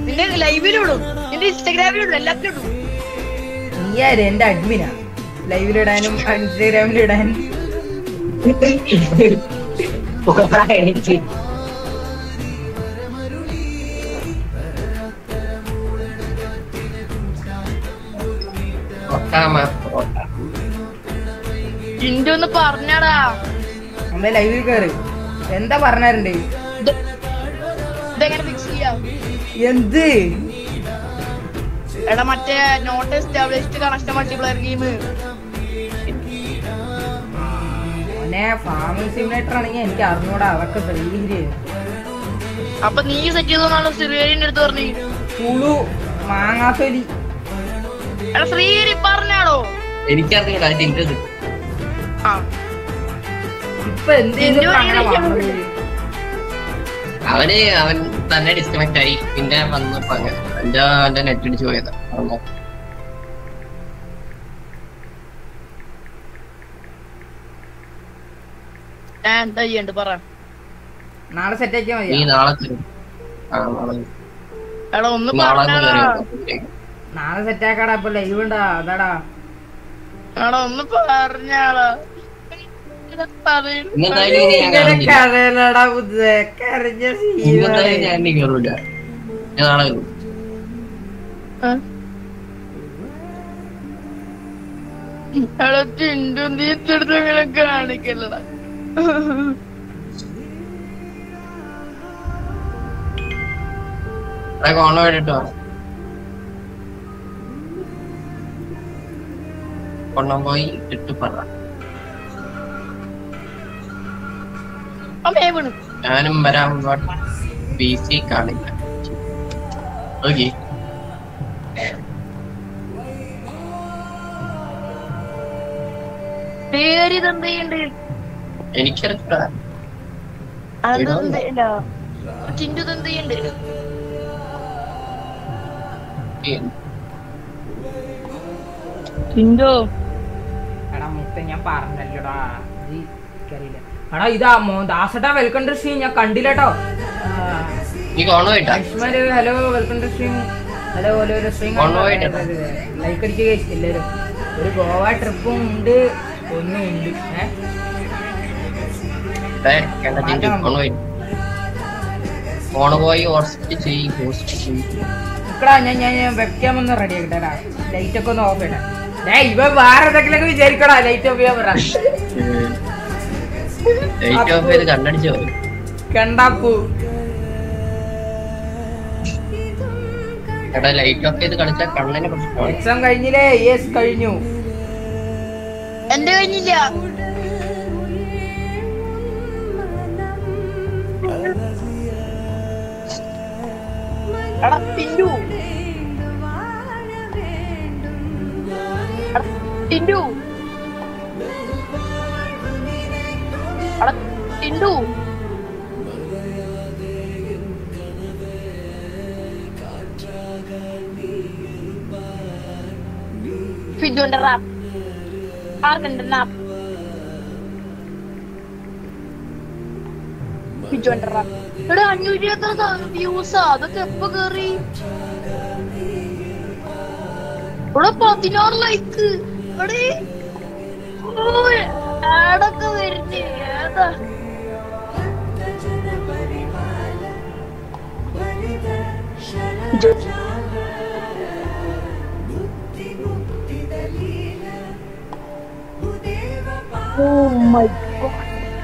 നിന്റെ ലൈവിലിടും നിന്റെ ഇൻസ്റ്റാഗ്രാമിലിടും എല്ലാത്തിലും ഇടും നീ ആര് എന്റെ അഡ്മിനാ ലൈവിലിടാനും ഇൻസ്റ്റാഗ്രാമിലിടാനും ജിൻഡു ഒന്ന് പറഞ്ഞടാ നമ്മളെ ലൈവിൽ കയറി എന്താ പറഞ്ഞാരുണ്ട് ഇത് ഇതെങ്ങനെ ഫിക്സ് ചെയ്യാം എന്ത് എടാ മറ്റേ not established connection multiplayer game മോനെ ഫാമിംഗ് സിമുലേറ്റർ ആണെങ്കിൽ എനിക്ക് അറിഞ്ഞൂടാ അതൊക്കെ ധൈര്യം അപ്പൊ നീ സെറ്റ് ചെയ്തോന്നാണല്ലോ ശ്രീഹരിന്റെ അടുത്ത് പറഞ്ഞു പുളു മാങ്ങാത്തൊലി എടാ ശ്രീഹരി പറഞ്ഞാടോ എനിക്കറിയില്ല അതിന്റെ ഇത് കിട്ടും ആ ഇപ്പൊ എന്ത് ചെയ്തിട്ടാ അങ്ങനെ വന്നത്? അവന് അവൻ തന്നെ ഡിസ്കണക്ട് ആയി പിന്നെ വന്നപ്പോ അങ്ങനെ എന്റെ അവന്റെ നെറ്റ് അടിച്ച് പോയതാ അന്ന് ഞാൻ എന്താ ചെയ്യണ്ട് പറ നാളെ സെറ്റ് ആക്കിയാ നീ മതി നാളെ തരും. ആ, നാളെ തരും. എടാ ഒന്ന് നാളെ ഒന്ന് പറഞ്ഞാടാ കയറി നോക്കാം. നാളെ സെറ്റ് ആക്കാടാ ഇപ്പൊ ലൈവ് ഉണ്ടാ അതാടാ എടാ ഒന്ന് പറഞ്ഞാടാ ഇതാ പറയുന്നു. ഇന്നെന്തായാലും ഇനി ഞാൻ ഇങ്ങനെ കാണുന്നില്ല. കരയലടാ ബുദ്ധേ കരഞ്ഞ ഇന്നെന്തായാലും സീനാണ് ഞാൻ ഇനി കയറൂല ഞാൻ നാളെ വരും ആ? എടാ ചിണ്ടു നീ ഇട്ടെടുത്ത് ഇങ്ങനെ കാണിക്കല്ലടാ എടാ കോണ വേണ്ടിട്ടോ കൊണ്ടം പോയി ഇട്ട് പറ അമ്മേ വീണു ഞാനും വരാൻ പി സി കാണില്ല ഓക്കെ പേര് ഇതെന്ത് ചെയ്യണ്ട് എനിക്കറിയില്ല അതെന്ത് ചെയ്യണ്ട ചിണ്ടു ഇതെന്ത് ചെയ്യണ്ട് ചിണ്ടു എടാ മുത്ത ഞാൻ പറഞ്ഞല്ലോടാ ഇത് എനിക്കറിയില്ല എടാ ഇതാ മോ ദാസട്ടാ വെൽക്കം ടു സ്ട്രീം ഞാൻ കണ്ടില്ലട്ടോ നീ കോണ പോയിട്ടാ ലക്ഷ്മര് hello welcome to stream hello hello hello stream കൊണ്ടുപോയിട്ട്. ലൈക്ക് അടിക്കുക എല്ലാവരും ഒരു ഗോവ ട്രിപ്പും ഉണ്ട് ഒന്നും ഉണ്ട് ഏഹ് കോണ പോയി കോണ പോയി ഹോസ്പിറ്റൽ ചെയ്യും ഹോസ്പിറ്റൽ ചെയ്യും ഇക്കടാ ഞാൻ ഞാൻ ഞാൻ വെക്കാൻ ഒന്ന് റെഡി ആക്കട്ടെ ലൈറ്റ് ഒക്കെ ഒന്ന് ഓഫ് ചെയ്യട്ടെ ഡേ ഇവ വേറെ എന്തെങ്കിലും വിചാരിക്കടാ ലൈറ്റ് ഓഫ് ചെയ്യാൻ പറ ലൈറ്റ് ഓഫ് ചെയ്ത് കണ്ണടിച്ചു പോയി കണ്ടാപ്പു എടാ ലൈറ്റ് ഓഫ് ചെയ്ത് കളിച്ചാൽ കണ്ണിന് പ്രശ്നമാണ് എക്സാം കഴിഞ്ഞില്ലേ യെസ് കഴിഞ്ഞു എന്റെ കഴിഞ്ഞില്ല എടാ ടിൻഡു എടാ, ടിൻഡു എടാ ടിൻഡു ഫിജുന്റെ റാപ്പ് ആർക്കുണ്ട് റാപ്പ് ഫിജുന്റെ റാപ്പ് എടാ അഞ്ഞൂറ്റി എത്ര വ്യൂസാ അതൊക്കെ എപ്പോ കേറി ഇവിടെ പതിനാറ് ലൈക്ക് എടേ ആടൊക്കെ വരുന്നേ ഏതാ Oh my god.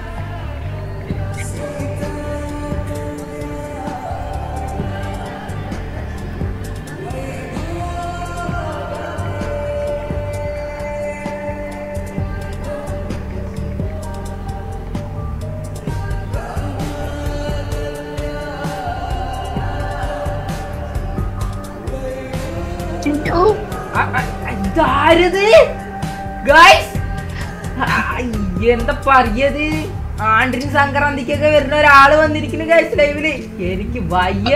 ചിഞ്ചു ആ, ആ, ഇതാരത് ഗൈസ് എന്താ പറയത് ആണ്ടിന് സംക്രാന്തിക്കൊക്കെ വരുന്ന ഒരാള് വന്നിരിക്കുന്നു ഗൈസ് ലൈവില് എനിക്ക് വയ്യ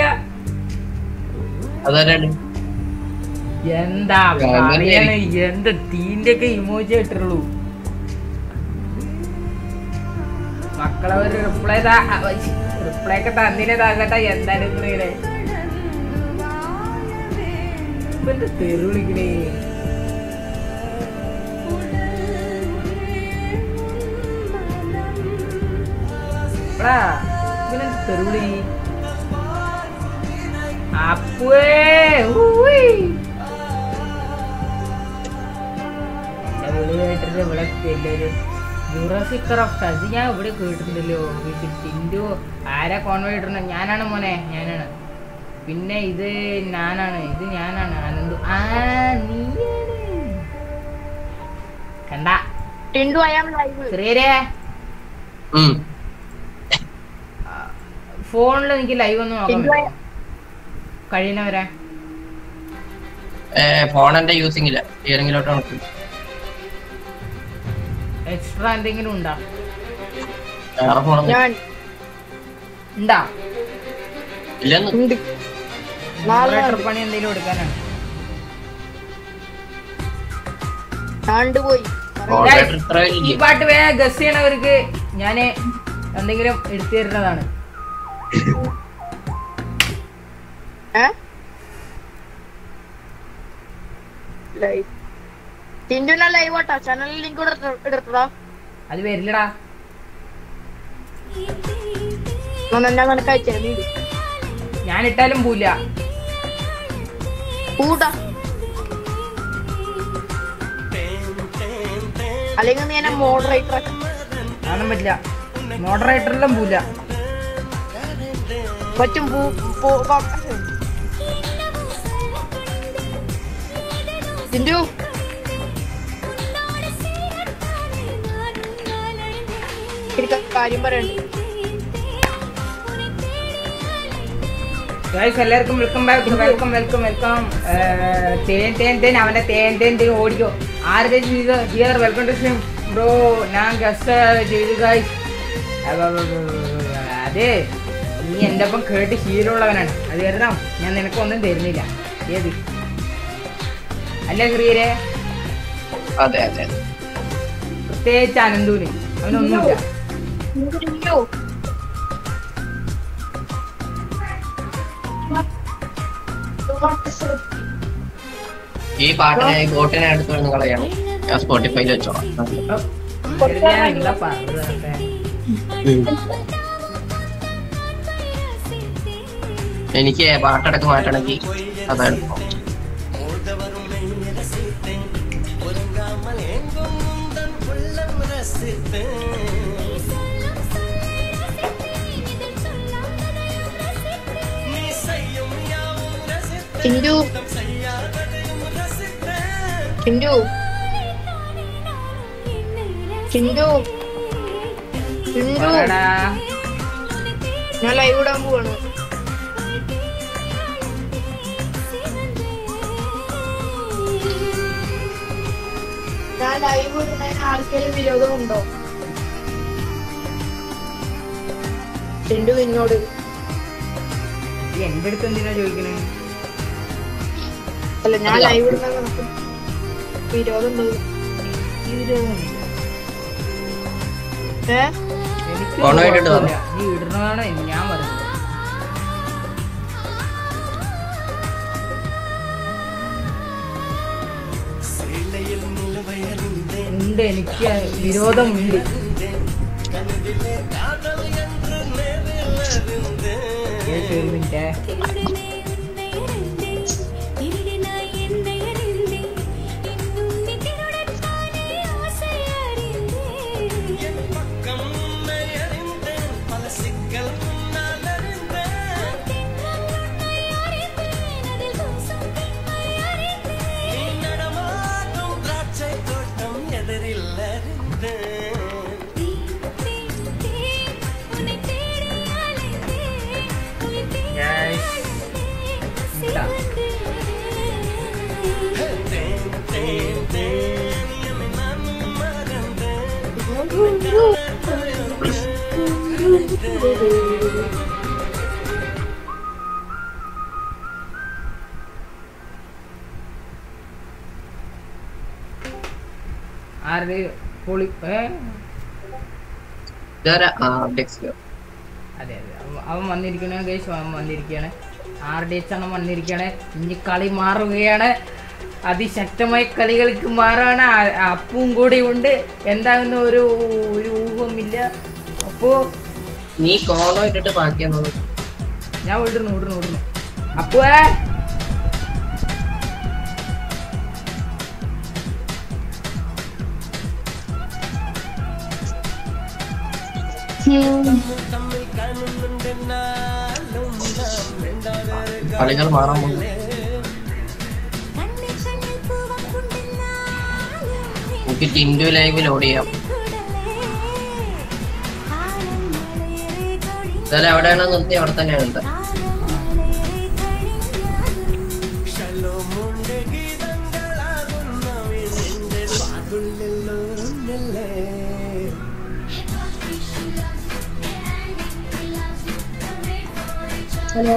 അതാരാണ് എന്താ പറയണ എന്ത് തീന്റെ ഒക്കെ ഇമോജി ഇട്ടുള്ളൂ മക്കളെ ഒരു റിപ്ലൈ റിപ്ലൈ ഒക്കെ തന്നില്ലേ താകട്ടെ എന്തായാലും ഇത്രയില്ലേ ഇപ്പൊ എന്ത് തെറി വിളിക്കണേ എടാ ഇവനെന്ത് തെറി വിളി അപ്പുവേ ഊയ്. എന്റെ വിളി കേട്ടിട്ട് ഇവിടെ എല്ലാവരും ജുറാസിക് ക്രാഫ്റ്റ് അത് ഞാൻ ഇവിടെ കേട്ടിട്ടുണ്ടല്ലോ ഇത് ടിൻഡു ആരാ കോൺവേ ഇടണ ഞാനാണ് മോനെ ഞാനാണ് പിന്നെ ഇത് ഞാനാണ് ഇത് ഞാനാണ് അനന്തു ആ നീയാണ് കണ്ട ടിൻഡു ഐ ആം ലൈവ് ചെറിയരേ ഉം. ഫോണിൽ എനിക്ക് ലൈവ് ഒന്നും നോക്കാൻ ടിൻഡു പറ്റുമോ കഴിയുന്നവരെ ഏ, ഫോൺ എന്റെ യൂസിങ് ഇല്ല ഏതെങ്കിലോട്ട് നോക്കും എക്സ്ട്രാ എന്തെങ്കിലും ഉണ്ടോ വേറെ ഫോണൊന്നും ഞാൻ ഉണ്ടാ ഇല്ലെന്ന് ഉണ്ട് നാളെ Moderator പണി എന്തെങ്കിലും എടുക്കാനാണ് ഞാണ്ട് പോയി ഓൾറെഡി ഇത്ര ഈ വലിയ പാട്ട് വേഗം ഗസ് ചെയ്യണവർക്ക് ഞാന് എന്തെങ്കിലും എടുത്തു തരുന്നതാണ് ഏ ലൈവ് ടിൻഡുവിനെ ലൈവ് ആട്ടാ ചാനലിൽ ലിങ്ക് കൂടെ എടുത്തടാ അത് വരില്ലടാ ഞാൻ നിനക്ക് അയച്ചു നീ ഇട്. ഞാൻ ഇട്ടാലും പോവില്ല കൂട്ടാ അല്ലെങ്കിൽ നീ എന്നെ മോഡറേറ്റർ കാണാൻ പറ്റില്ല മോഡറേറ്ററിലും പോവില്ല പറ്റും പൂ പൂ പോ- ടിൻഡു എനിക്ക് കാര്യം പറയണ്ട് ഗൈസ് എല്ലാവർക്കും welcome back welcome welcome welcome തേൻ തേൻ തേൻ അവന്റെ തേൻ തേൻ തേൻ ഓടിക്കോ ആരുടെ ചെയ്ത് here welcome to stream bro ഞാൻ ഗസ്റ്റ് ചെയ്തു ഗൈസ് അതെ നീ എൻ്റെ ഒപ്പം കേട്ട് ശീലമുള്ളവനാണ് അത് കരുതാം ഞാൻ നിനക്കൊന്നും തരുന്നില്ല ഏത് അല്ലേ ശ്രീരെ അതെ അതെ പ്രത്യേകിച്ച് അനന്തൂന് അവനൊന്നുമില്ല ടിൻഡു ഈ പാട്ടിനെ ഈ ബോട്ടിനെ എടുത്ത് വന്ന് കളയണം ഞാൻ സ്പോട്ടിഫൈയിൽ വെച്ചോളാം വെറുതെ ഞാൻ എന്താ പറഞ്ഞത് എനിക്ക് പാട്ടടക്ക് മാറ്റണമെങ്കിൽ അതാണ് ടിൻഡു ടിൻഡു ടിൻഡു ടിൻഡു പറടാ. ഞാൻ ലൈവ് ഇടാൻ പോവാണ് ഞാൻ ലൈവ് ഇടുന്നതിന് ആർക്കെങ്കിലും വിരോധമുണ്ടോ ടിൻഡു നിന്നോട് ഈ എന്റെ അടുത്ത് എന്തിനാ ചോദിക്കണേ അല്ല ഞാൻ ലൈവ് ഇടുന്ന നിനക്ക് വിരോധമുണ്ടോ ഏ എനിക്ക് ഫോൺ ആയിട്ട് ഇട്ട് കുഴപ്പമില്ല. നീ ഇടണതാണ് ഞാൻ പറയുന്നത് ഉണ്ട് എനിക്ക് വിരോധമുണ്ട് ഏത് ഒരു മിനിറ്റ് ഇതാ. ആരുടെ പൊളി ഏ ഇതാരാ ആ ടെക്സ്റ്റ് അതെ അതെ അവൻ- അവൻ വന്നിരിക്കണ കേസ് അവൻ വന്നിരിക്കുകയാണ് ആർ ഡി എച്ച് എണ്ണം വന്നിരിക്കുകയാണ് ഇനി കളി മാറുകയാണ് അതിശക്തമായ കളികൾക്ക് മാറാണ് ആ- അപ്പും കൂടി ഉണ്ട് എന്താകുന്ന ഒരു ഒരു ഊഹമില്ല അപ്പോ നീ കോണോ ഇട്ടിട്ട് ബാക്കിയാണോ ഞാൻ വിടുന്നു വിടുന്നു വിടുന്നു അപ്പുവേ കളികൾ മാറാൻ പോകുന്നു എനിക്ക് ടിൻഡു ലൈവ് ലോഡ് ചെയ്യാം എന്തായാലും എവിടെയാണോ നിർത്തി അവിടെ തന്നെയാണ് ഉണ്ട് ഹലോ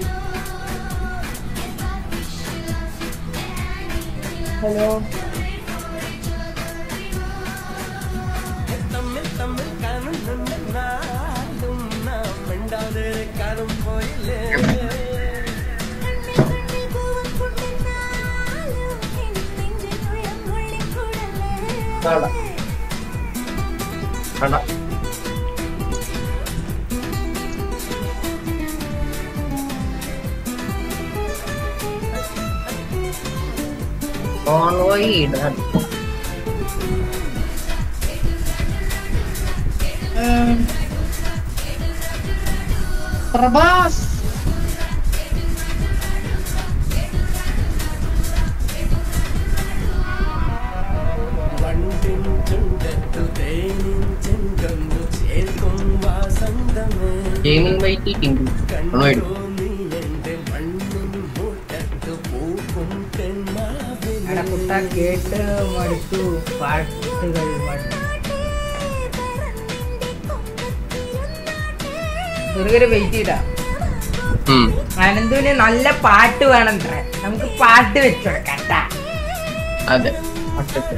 ഹലോ വേണ്ട വേണ്ട കോൺവോയ് ഇടാൻ പ്രഭാസ് ഗെയിമിംഗ് വൈറ്റി ടിൻഡു കോൺവോയ് ഇടും എടാ കുട്ട കേട്ട് മടുത്തു പാട്ടുകൾ മടുത്തു ദുർഗര് വെയിറ്റ് ചെയ്താ ഉം. അനന്തുവിന് നല്ല പാട്ട് വേണം ത്രേ. നമുക്ക് പാട്ട് വെച്ചോടക്കാം ട്ടാ. അതെ ഒറ്റക്ക്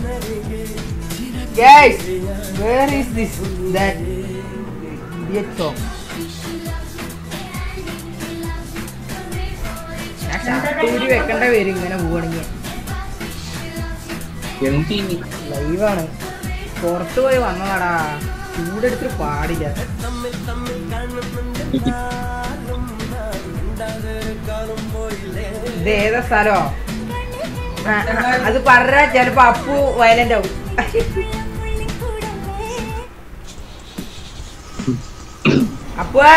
Guys, where is this that idiot song? ഞാൻ ഷർട്ടൂരി വെക്കേണ്ട വരും ഇങ്ങനെ പോവാണെങ്കിൽ എന്തി ലൈവാണ് പുറത്തു പോയി വന്നതാടാ ചൂടെടുത്തിട്ട് പാടില്ല ഇത് ഏതാ സ്ഥലോ ആ, ആ, അത് പറഞ്ഞ ചെലപ്പോ അപ്പു വയലന്റ് ആവും അപ്പുവേ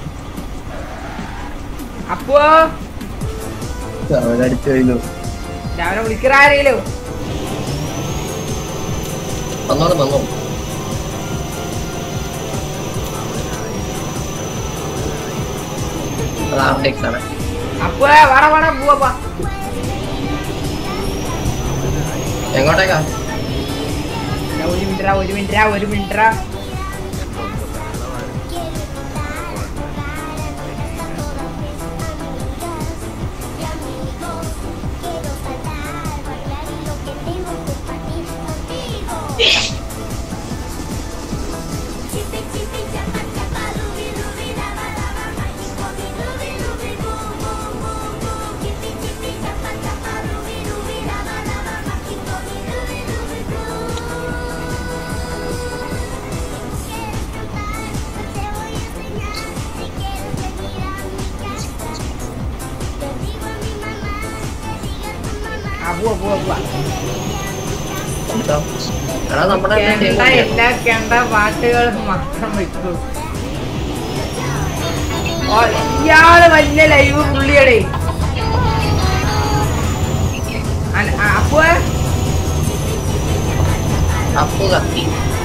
അപ്പുവോ അവരടിച്ചു കഴിഞ്ഞു രാവിലെ വിളിക്കറ ആരെങ്കിലും വന്നോളൂ വന്നോളൂ അത് ആർടെക്സ് ആണ് അപ്പുവേ വട വട പോവാ എങ്ങോട്ടേക്കാ ഒരു മിനിറ്റ് ഒരു മിനിറ്റ് ഒരു മിനിറ്റ് ആ പോവാ പോവാ പോവാ എന്താ? എടാ നമ്മുടെ കേണ്ട എല്ലാ കേണ്ട പാട്ടുകളും മാത്രം വെക്കൂ ഓ, ഇയാള് വലിയ ലൈവ് പുള്ളിയടേ അപ്പോ അപ്പു കത്തി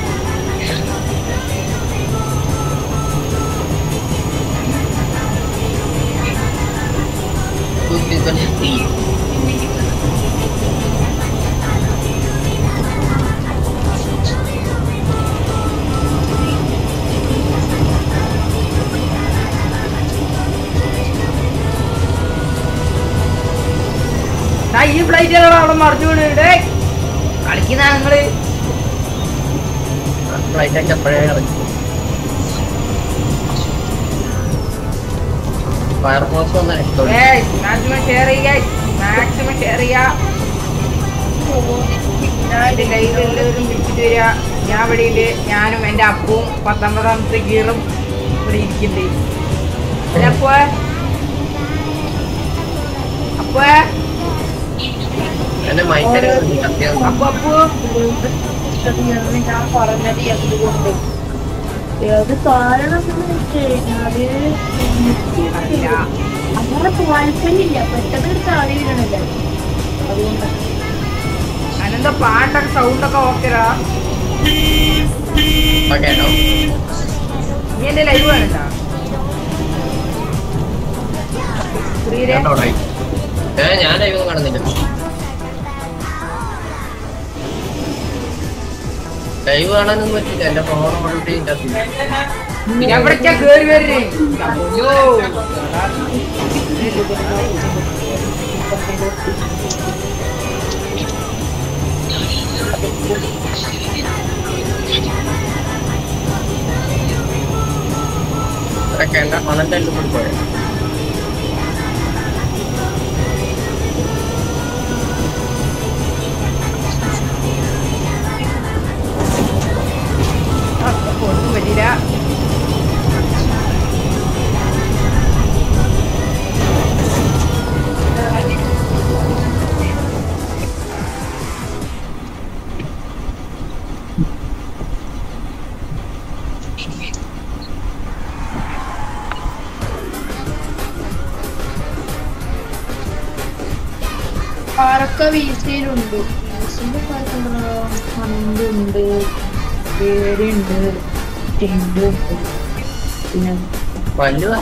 തീ ഈ ഫ്ലൈറ്റ് അവിടെ മറിച്ചു വിടേ കളിക്കുന്ന നിങ്ങള് ഫ്ലൈറ്റൊക്കെ എപ്പോഴേ കളിച്ചു ഫയർഫോഴ്സ് വന്ന രക്ഷപ്പെട്ടു മാക്സിമം ഷെയർ ചെയ്യുക മാക്സിമം ഷെയർ ചെയ്യുക ഞാൻ എന്റെ ലൈവ് എല്ലാവരും വിളിച്ചിട്ട് വരിക ഞാൻ ഇവിടെ ഉണ്ട് ഞാനും എന്റെ അപ്പവും പത്തൊമ്പതാമത്തെ ഗീറും ഇവിടെ ഇരിക്കുന്നുണ്ട് അപ്പോ അപ്പോ എന്റെ മൈക്കറി സത്യം അപ്പു അപ്പു ഞാൻ പറഞ്ഞത് എന്തുകൊണ്ട് അത് കാരണം എന്ന് വെച്ച് കഴിഞ്ഞാല് അറിയില്ല അങ്ങനെ താല്പര്യമില്ല പെട്ടെന്ന് ഒരു താഴെ വീഴണില്ല അതുകൊണ്ട് അനന്ത പാട്ടൊക്കെ സൗണ്ടൊക്കെ ഓക്കെടാ കേട്ടോ നീ എന്റെ ലൈവ് വേണ്ട ശ്രീരെ കേട്ടോ ഏ ഞാൻ ലൈവ് ഒന്നും കാണുന്നില്ല ലൈവ് കാണാനൊന്നും പറ്റില്ല എന്റെ ഫോൺ ഓൾറെഡി ഇതിന്റെ അകത്ത് എവിടേക്കാ കേറി വരുന്നേ അയ്യോ ഇതൊക്കെ എന്റെ പണന്റെ എല്ലാം പോയത് ഒന്നും പറ്റില്ല ആരൊക്കെ വീഴ്ചയിലുണ്ട് വീഴ്ചയിലെ ഹണ്ടുണ്ട് പേരുണ്ട് ടിൻഡുണ്ട് പിന്നെ വലുതാ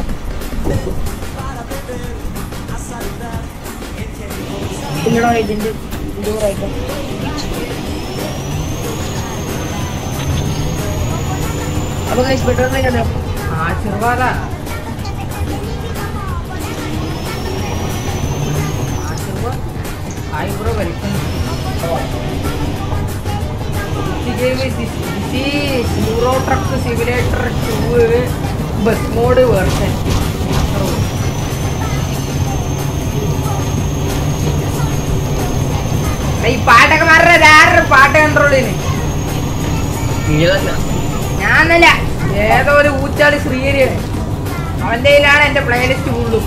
പിന്നീടോ ഇതിന്റെ ഇത് പറയട്ടെ അപ്പൊ കഴിച്ച് പെട്ടെന്ന് കണ്ടോ Ashirvad Ashirvad hi bro welcome Euro Truck Simulator two bus mod version ഈ പാട്ടൊക്കെ മാറുന്നത് ആരുടെ പാട്ട് കൺട്രോളിന് നീ തന്നെ ഞാനല്ല ഏതോ ഒരു ഊച്ചാളി ശ്രീഹരിയാണ് അവന്റെ കയ്യിലാണ് എന്റെ പ്ലേലിസ്റ്റ് ഫുള്ളും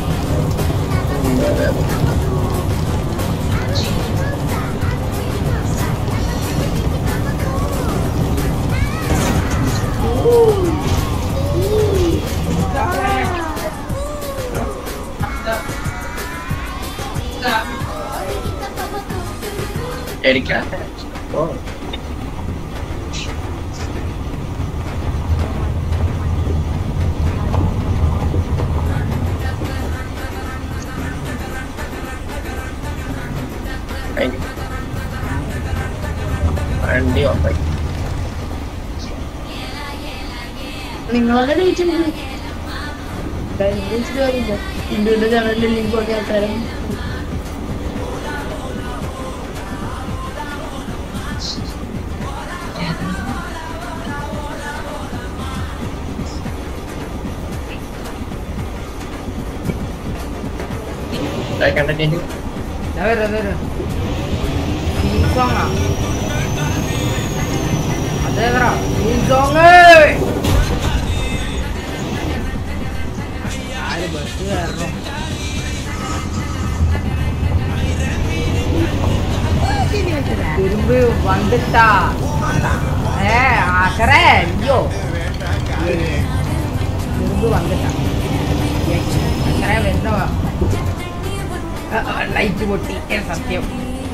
പേടിക്കാം ഓ കഴിഞ്ഞു. വണ്ടി ഓഫായി നിങ്ങളെ ജയിച്ചിട്ടുണ്ട് ജയിച്ചിട്ട് കാര്യമില്ല ഇന്ത്യയുടെ ചാനലിൽ ലിങ്ക് കൊടുത്ത ആൾക്കാരും കണ്ടിട്ട് ദാ വരും, ദാ വരും. Theme song ആ? അതേതാ? Theme song. ആര് bus കയറണം? திரும்பி வந்துட்டா ஏ அக்கறை ஐயோ திரும்பி வந்துட்டான் അക്കറെ വരുന്ന ലൈറ്റ് പൊട്ടി ഏ, സത്യം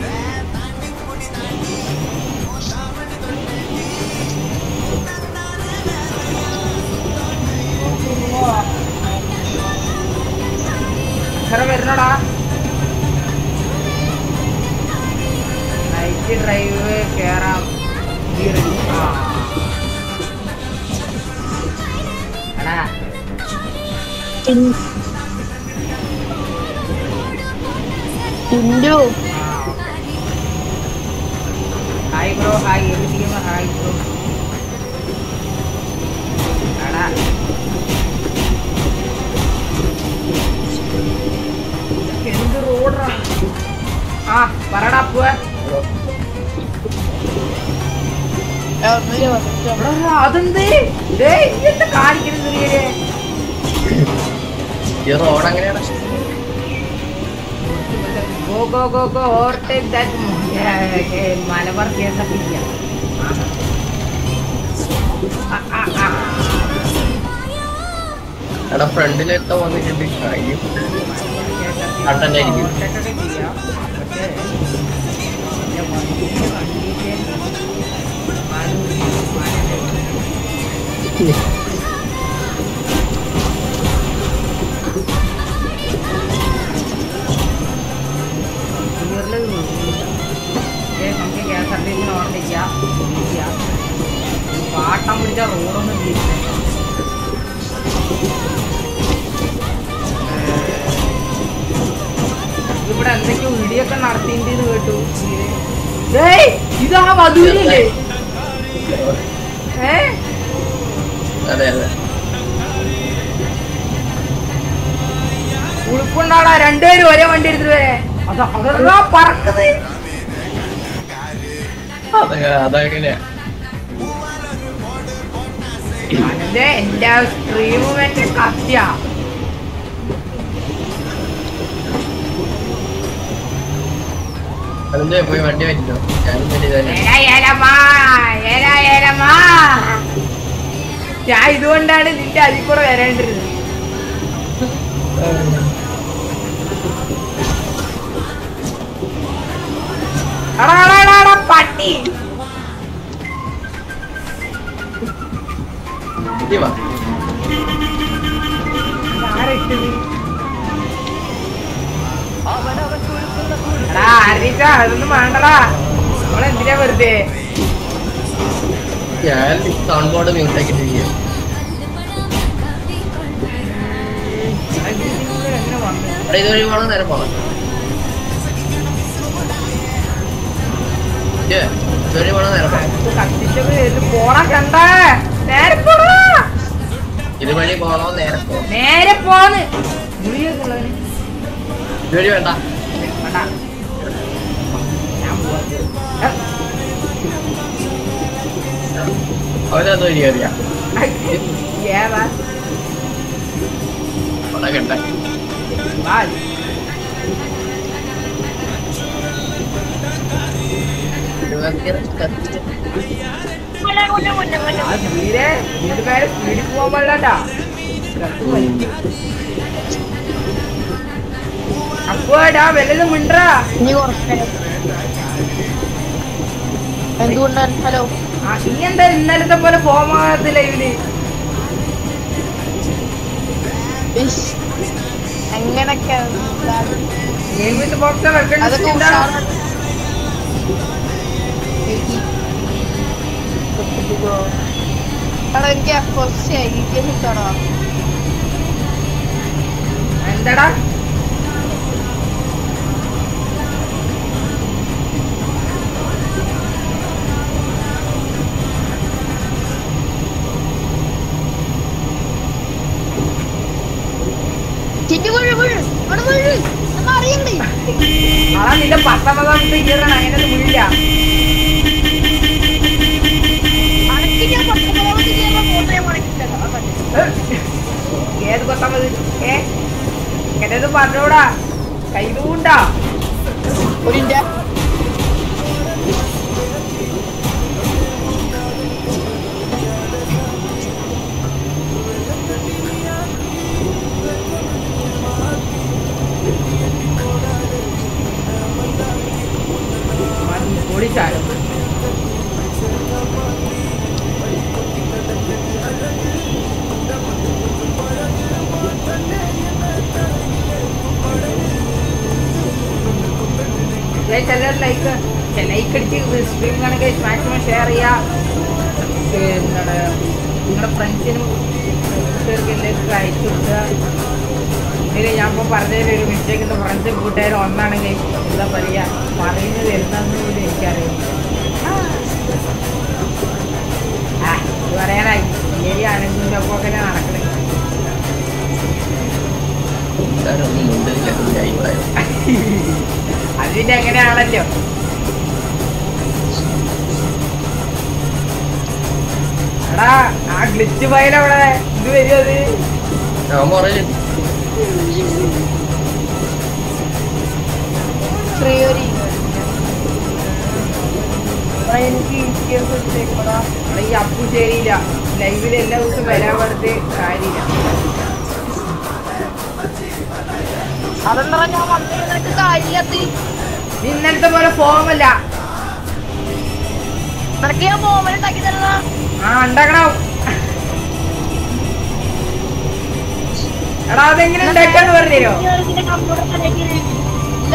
അക്കറെ വരുന്നടാ നൈറ്റ് ഡ്രൈവ് കേറാം ഗിയറിൽ. ആ. എടാ ടിൻഡു ഹായ് ബ്രോ ഹായ് എവിടെയും ഹായ് ബ്രോ എടാ ആ പറടാ അപ്പുവേ എടാ, അതെന്തേ ഡേയ് നീ എന്താ കാണിക്കുന്നത് നീയെ? ഈ റോഡ് എങ്ങനെയാണ് Go, go, go, go, overtake that uh, uh, Malabar K S F ഇല്ല എടാ ഫ്രണ്ടിലെത്ത വന്നിട്ടുണ്ട് അയ്യോ കണ്ടല്ലായിരിക്കും. നമുക്ക് കെ എസ് ആർ ടി സിന് ഓർമ്മിക്കാം പാട്ടം പിടിച്ച റോഡൊന്നും തിരിച്ചു ഇവിടെ എന്തൊക്കെയോ ഇടിയൊക്കെ നടത്തിണ്ടെന്ന് കേട്ടു ഡേയ്, ഇതാ മധുരല്ലേ ഏ അതെ അതെ ഉളുപ്പുണ്ടാടാ രണ്ടുപേരും ഒരേ വണ്ടി എടുത്തിട്ട് വരെ അതാ അതാ പറക്കുന്നത് അതെ അതെങ്ങനെയാ അതിന്റെ എന്റെ സ്ട്രീമും എന്റെ കത്തിയാ അതിന്റെ പോയി വണ്ടി പറ്റില്ലോ ഞാനും വലിയ തന്നെ ഏലാ, ഏലമ്മാ, ഏലാ, ഏലമ്മാ. ഞാൻ ഇതുകൊണ്ടാണ് നിന്റെ അതിൽ കൂടെ വരേണ്ടിരുന്നത് എടാ, എടാ, എടാ, എടാ, പട്ടി ഇനി വാ ആരിട്ടത്? എടാ, ആരീച്ച, അതൊന്നും വേണ്ടടാ നമ്മളെന്തിനാ വെറുതെ ഞാൻ സൗണ്ട് ബോർഡ് മ്യൂട്ട് ആക്കിയിട്ടിരിക്കുക എങ്ങനെ വന്നു എടാ ഇതുവഴി പോകണം നേരെ പോകണം ഏ, ഇതുവഴി പോകണം നേരെ പോകണം ഇത് കത്തിച്ചത് ഇത് പോടാ കണ്ടേ നേരെ പോടാ ഇതുവഴി പോകണോ നേരെ പോകണം നേരെ പോന്ന് മുറിയൊക്കെയുള്ളവന് ഇതുവഴി വേണ്ട വേണ്ട ഞാൻ പോവാ ഏ, അവരത് വഴി കയറിയാ ഏതാ അവിടെ കണ്ട വാ ആ തീരെ വീട്ടുകാരെ സ്പീഡിൽ പോകാൻ പാടില്ലാട്ടാ അപ്പോടാ വല്ലതും മിണ്ടാ ഇനി കുറച്ച് എന്തുകൊണ്ടാണ് ഹലോ ആ നീ എന്താ ഇന്നലത്തെ പോലെ ഫോമാകത്ത് ലൈവില് ഇഷ്. എങ്ങനൊക്കെ ഗെയിമിന്റെ ബോക്സ് വെക്കണ്ട അതൊക്കെ ഉഷാറാണ്. എനിക്ക് എടാ എനിക്ക് കുറച്ച് ഐഡിയ കിട്ടണോ എന്താടാ ചിറ്റി വീഴ് വീഴ് അവിടെ വീഴ് നമ്മ അറിയണ്ടേ അതാ നിന്റെ പത്തൊമ്പതാമത്തെ ഇയറാണ് അങ്ങനെ വീഴില്ല അനക്ക് ഞാൻ പത്തൊമ്പതാമത്തെ ചെയ്യുന്ന ഫോട്ടോ ഞാൻ മടക്കിട്ടല്ലോ അതല്ലേ ഏത് പത്തൊമ്പത് ഏ എന്നത് പറഞ്ഞോടാ കൈതൂണ്ടാ ഒരു ഇന്ത്യ ഓടിച്ചാലും ചിലർ ലൈക്ക് ലൈക്ക് അടിച്ച് സ്ട്രീം കണക്ക് മാക്സിമം ഷെയർ ചെയ്യുക എന്താണ് നിങ്ങളുടെ ഫ്രണ്ട്സിനും കൂട്ടുകാർക്ക് എല്ലാവർക്കും അയച്ചു കൊടുക്കുക ഇതിൽ ഞാൻ ഇപ്പോൾ പറഞ്ഞതിൽ ഒരു മിസ്റ്റേക്ക് ഉണ്ട് ഫ്രണ്ട്സും കൂട്ടുകാരും ഒന്നാണെങ്കിൽ എന്താ പറയുക പറയുന്നത് എന്താണെന്ന് പോലും എനിക്കറിയാം ആ ഇത് പറയാനായി ഈ അനന്തിൻ്റെ ഒപ്പം ഒക്കെ നടക്കണേ ഒന്നും മുണ്ടില്ല അഭിപ്രായം ടിൻഡ് എങ്ങനെയാണല്ലോ എടാ ആ ഗ്ലിച്ച് ഫയൽ അവിടെ ഇത് വരും അത് അവൻ പറഞ്ഞു ശ്രീഹരി എനിക്ക് ഇരിക്കുന്നത് ഇട്ടേക്കടാ. എടാ, ഈ അപ്പു ശരിയില്ല ലൈവിൽ എല്ലാ ദിവസവും വരാൻ പറഞ്ഞിട്ട് കാര്യമില്ല അതെന്താ ഞാൻ വന്നത് നിനക്ക് കാര്യമില്ലാത്ത നീ ഇന്നലത്തെ പോലെ ഫോമല്ല നിനക്ക് ഞാൻ മോമൻ ഉണ്ടാക്കി തരുന്ന ആ ഉണ്ടാക്കണം എടാ അതെങ്ങനെ ഉണ്ടാക്കാന്ന് പറഞ്ഞുതരോ കമ്പ്യൂട്ടർ ഇല്ല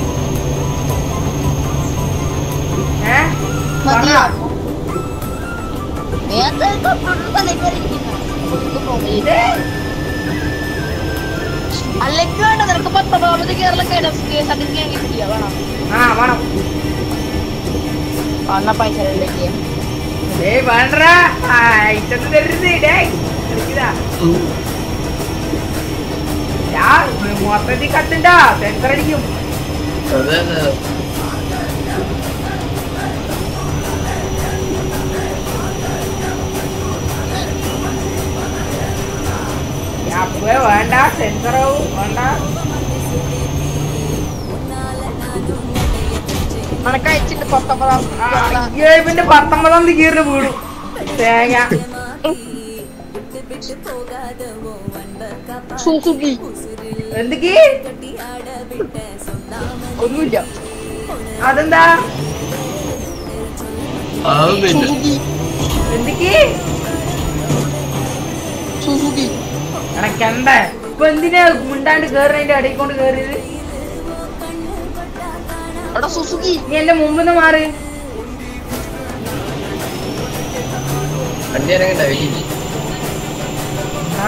ഏ മതിയോ പറഞ്ഞോ. നേരത്തെ കമ്പ്യൂട്ടർ തലേക്കാരിക്കുന്നു ഇത് അല്ലെങ്കിൽ വേണ്ട നിനക്ക് പത്തൊമ്പതാമത് കേരള സർട്ടിഫിക്കറ്റ് കിട്ടിയ വേണം ആ വേണം വന്ന പൈസ ഇതിലേക്ക് ഏയ് വേണ്ടടാ ആ ഇറ്റത്ത് തരുന്നത് ഡേയ് ഇതാ ഞാൻ മൊത്തത്തിൽ കത്തുണ്ടാ സെൻസർ അടിക്കും അതെ അതെ അപ്പേ വേണ്ട സെൻസറാവും വേണ്ട നിനക്ക് അയച്ചിട്ട് പത്തൊമ്പതാം ആ, അയ്യോ ഇവന്റെ പത്തൊമ്പതാം തീയതി കീറിന് വീണു തേങ്ങ സുസുക്കി എന്തൊക്കെ ഒന്നുമില്ല അതെന്താ ആവുന്നില്ല സുസുക്കി എന്തൊക്കെ സുസുക്കി എനക്കെന്ത ഇപ്പൊ എന്തിനാ മുണ്ടാണ്ട് കേറുന്നതിന്റെ അടിയിൽ കൊണ്ട് കേറിയത് എടാ സുസുക്കി നീ എന്റെ മുമ്പിന്ന് മാറി വണ്ടി ഇറങ്ങണ്ട വെയിറ്റ് ആ.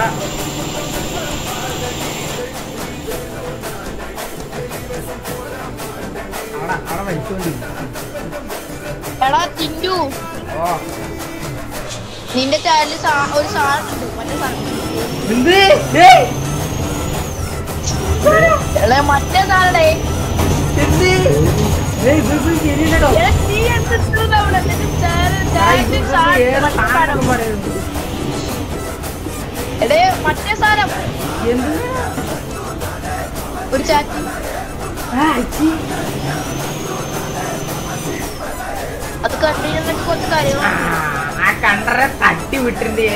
അവിടെ അവിടെ വലിച്ചോണ്ടിരിക്കും എടാ ചിന്റു ഓ നിന്റെ ചാനലിൽ ഒരു സാധനം ഉണ്ട് മറ്റേ സാധനം എന്ത് ഏയ് എടാ മറ്റേ സാധനേ എന്ത് ഏയ് ഇത് ഇത് ശരിയല്ലടോ എടാ, നീ എന്തിട്ടത് അവിടെ? നിന്റെ channel- ആ, ഇത് channel ഇത് സാധനം, ഏത് മറ്റേ സാധനം സാധനം. പറയുന്നു എടേ മറ്റേ സാധനം എന്ത് ഒരു ചാറ്റ് ആ അച്ചി അത് കണ്ടിരുന്ന കുറച്ച് കാര്യങ്ങൾ ആ ആ കണ്ടറെ തട്ടി വിട്ടിട്ടുണ്ട്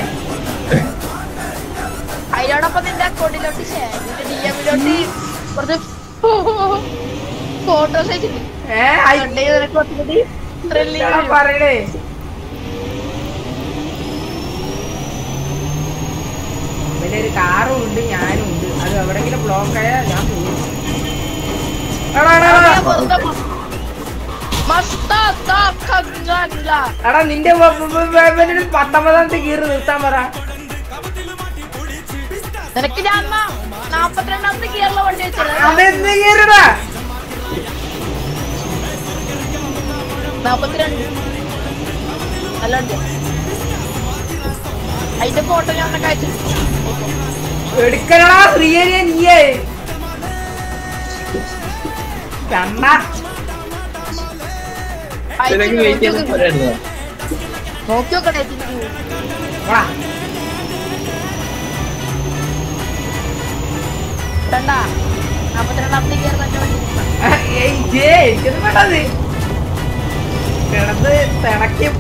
അതിനോടൊപ്പം നിന്റെ അക്കൗണ്ടിലോട്ട് ഷെയർ നിന്റെ ഡി എമ്മിലോട്ട് കുറച്ച് ഫോട്ടോസ് അയച്ചിട്ട് ഏ ഐ കണ്ടെയ്ത് നിനക്ക് കുറച്ചുകൂടി thrilling എന്താ വരും. പറയണേ പിന്നെ ഒരു കാറും ഉണ്ട് ഞാനും ഉണ്ട് അത് എവിടെങ്കിലും ബ്ലോക്ക് ആയാൽ ഞാൻ പോകും എടാ, എടാ, എടാ. ഞാൻ വെറുതെ പ- മസ്താ താ കങ്ങാ. എടാ നിന്റെ വ- വ- വ- വ- ഇവനൊരു പത്തൊമ്പതാമത്തെ കീറ് നിർത്താൻ പറ നിനക്ക് ഞാൻ എന്നാ നാപ്പത്തിരണ്ടാമത്തെ ഗിയറിലെ വണ്ടി വെച്ചത് അതെന്ത് കീറടാ നാപ്പത്തിരണ്ട് നല്ല വണ്ടിയാ അതിന്റെ ഫോട്ടോ ഞാൻ നിനക്ക് അയച്ചു എടുക്കണടാ ശ്രീഹരിയ നീയേ കണ്ണ നിനക്ക് വെയിറ്റ് ചെയ്യാൻ പോരായിരുന്നോ നോക്കി നോക്കണേ ചിന്തു പോടാ രണ്ടാ നാപ്പത്തിരണ്ടാമത്തെ ഗിയർ തന്നെ വണ്ടി ഏയ് ജേ എനിക്കൊന്നും വേണ്ടത് കിടന്ന് തിളക്കും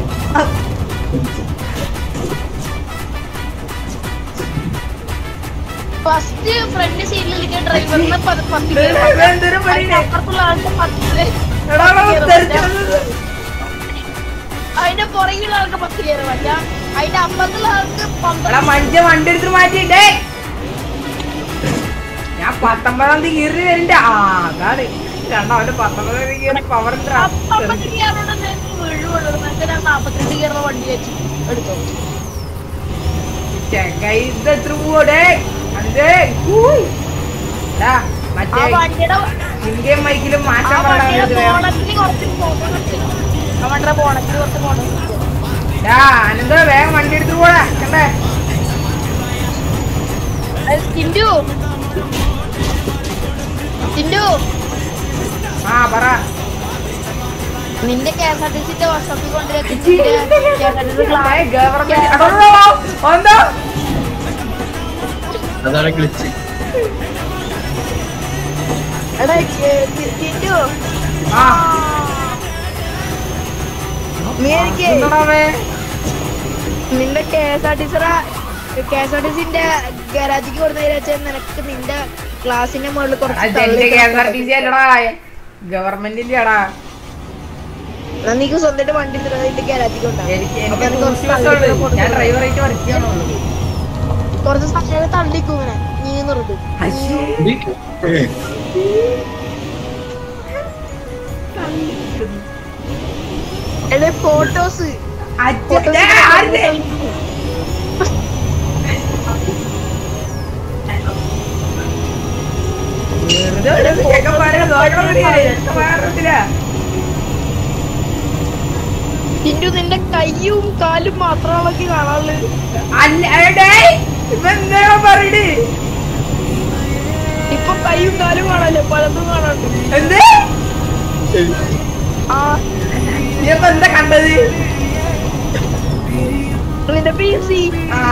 ഫസ്റ്റ് ഫ്രണ്ട് സീറ്റിലിരിക്കുന്ന ഡ്രൈവറിന് പത്ത് പത്ത് gear. ഇവൻ എന്തൊരു പണിയാണ്? അപ്പുറത്തുള്ള ആൾക്ക് പത്ത് എടാ എടാ, തെറിച്ച് വന്നത്. അതിന്റെ പുറകിലുള്ള ആൾക്ക് പത്ത് കയറി പറ്റ അതിന്റെ അപ്പുറത്തുള്ള ആൾക്ക് എടാ പന്ത്രണ്ട് മഞ്ച വണ്ടി എടുത്ത് മാറ്റിട്ടേ ഞാൻ പത്തൊമ്പതാം തീയതി കീറി വരണ്ട ആ അതാണ് രണ്ടാ അവന്റെ പത്തൊമ്പതാം തീയതി കീറി പവർ അപ്പുറത്ത് കയറുന്നത് വീഴുള്ളൂ എന്നിട്ട് ഞാൻ നാപ്പത്തിരണ്ട് കയറുന്ന വണ്ടി വെച്ച് എടുത്തു ചെങ്ങായി ഇത് എത്ര പോടേ അതെ ഊയ്. എടാ, ആ മറ്റേ വണ്ടിയുടെ ഇന്ത്യൻ മൈക്കിലും ആ മാറ്റം വണ്ടിയുടെ പറയാൻ ബോണറ്റിൽ കുറച്ച് ഫോട്ടോ വെച്ചിരുന്നു ആ വണ്ടിയുടെ ബോണറ്റിൽ കുറച്ച് ഫോട്ടോ അനന്ത വേഗം വണ്ടി എടുത്ത് പോടാ കണ്ടേ ചിന്റു ചിന്റു ആ പറ നിന്റെ കെ എസ് ആർ ടി സിന്റെ വർഷോപ്പിൽ കൊണ്ടുവരുന്ന ഗവൺമെന്റ് എന്താ അതാണ് ക്ലിച്ച് എടാ ടിൻഡു ആ നീ എനിക്ക് എന്താണാവേ നിന്റെ K S R T C K S R T സിന്റെ ഗരാജിക്ക് കൊടുത്തു വെച്ചാൽ നിനക്ക് നിന്റെ ക്ലാസിന്റെ മുകളിൽ കുറച്ച് അതെന്റെ തള്ളി K S R T C അല്ലടാ ഗവൺമെന്റിന്റെ ആടാ എന്നാ നീക്ക് സ്വന്തമായിട്ട് വണ്ടി തരാം നിന്റെ ഗരാജിക്ക് ഉണ്ടാവും എനിക്ക് അപ്പൊ എനിക്ക് എനിക്ക് കുറച്ച് കുറച്ച് ദിവസമുള്ളൂ തള്ളി കൊടുക്കണം. ഞാൻ ഡ്രൈവറായിട്ട് വർക്ക് ചെയ്യണുള്ളൂ കുറച്ച് സമയം തള്ളിക്കും ഇങ്ങനെ നീ നിർത്തും എടേ ഫോട്ടോസ് ടിൻഡു നിന്റെ കയ്യും കാലും മാത്രമാണ് കാണാനുള്ളത് പറയണേ ഇപ്പൊ കയ്യും കാലും കാണാല്ലേ പലതും കാണാണ്ട് എന്ത് ആ ഇപ്പൊ എന്താ കണ്ടത് നിന്റെ പി സി ആ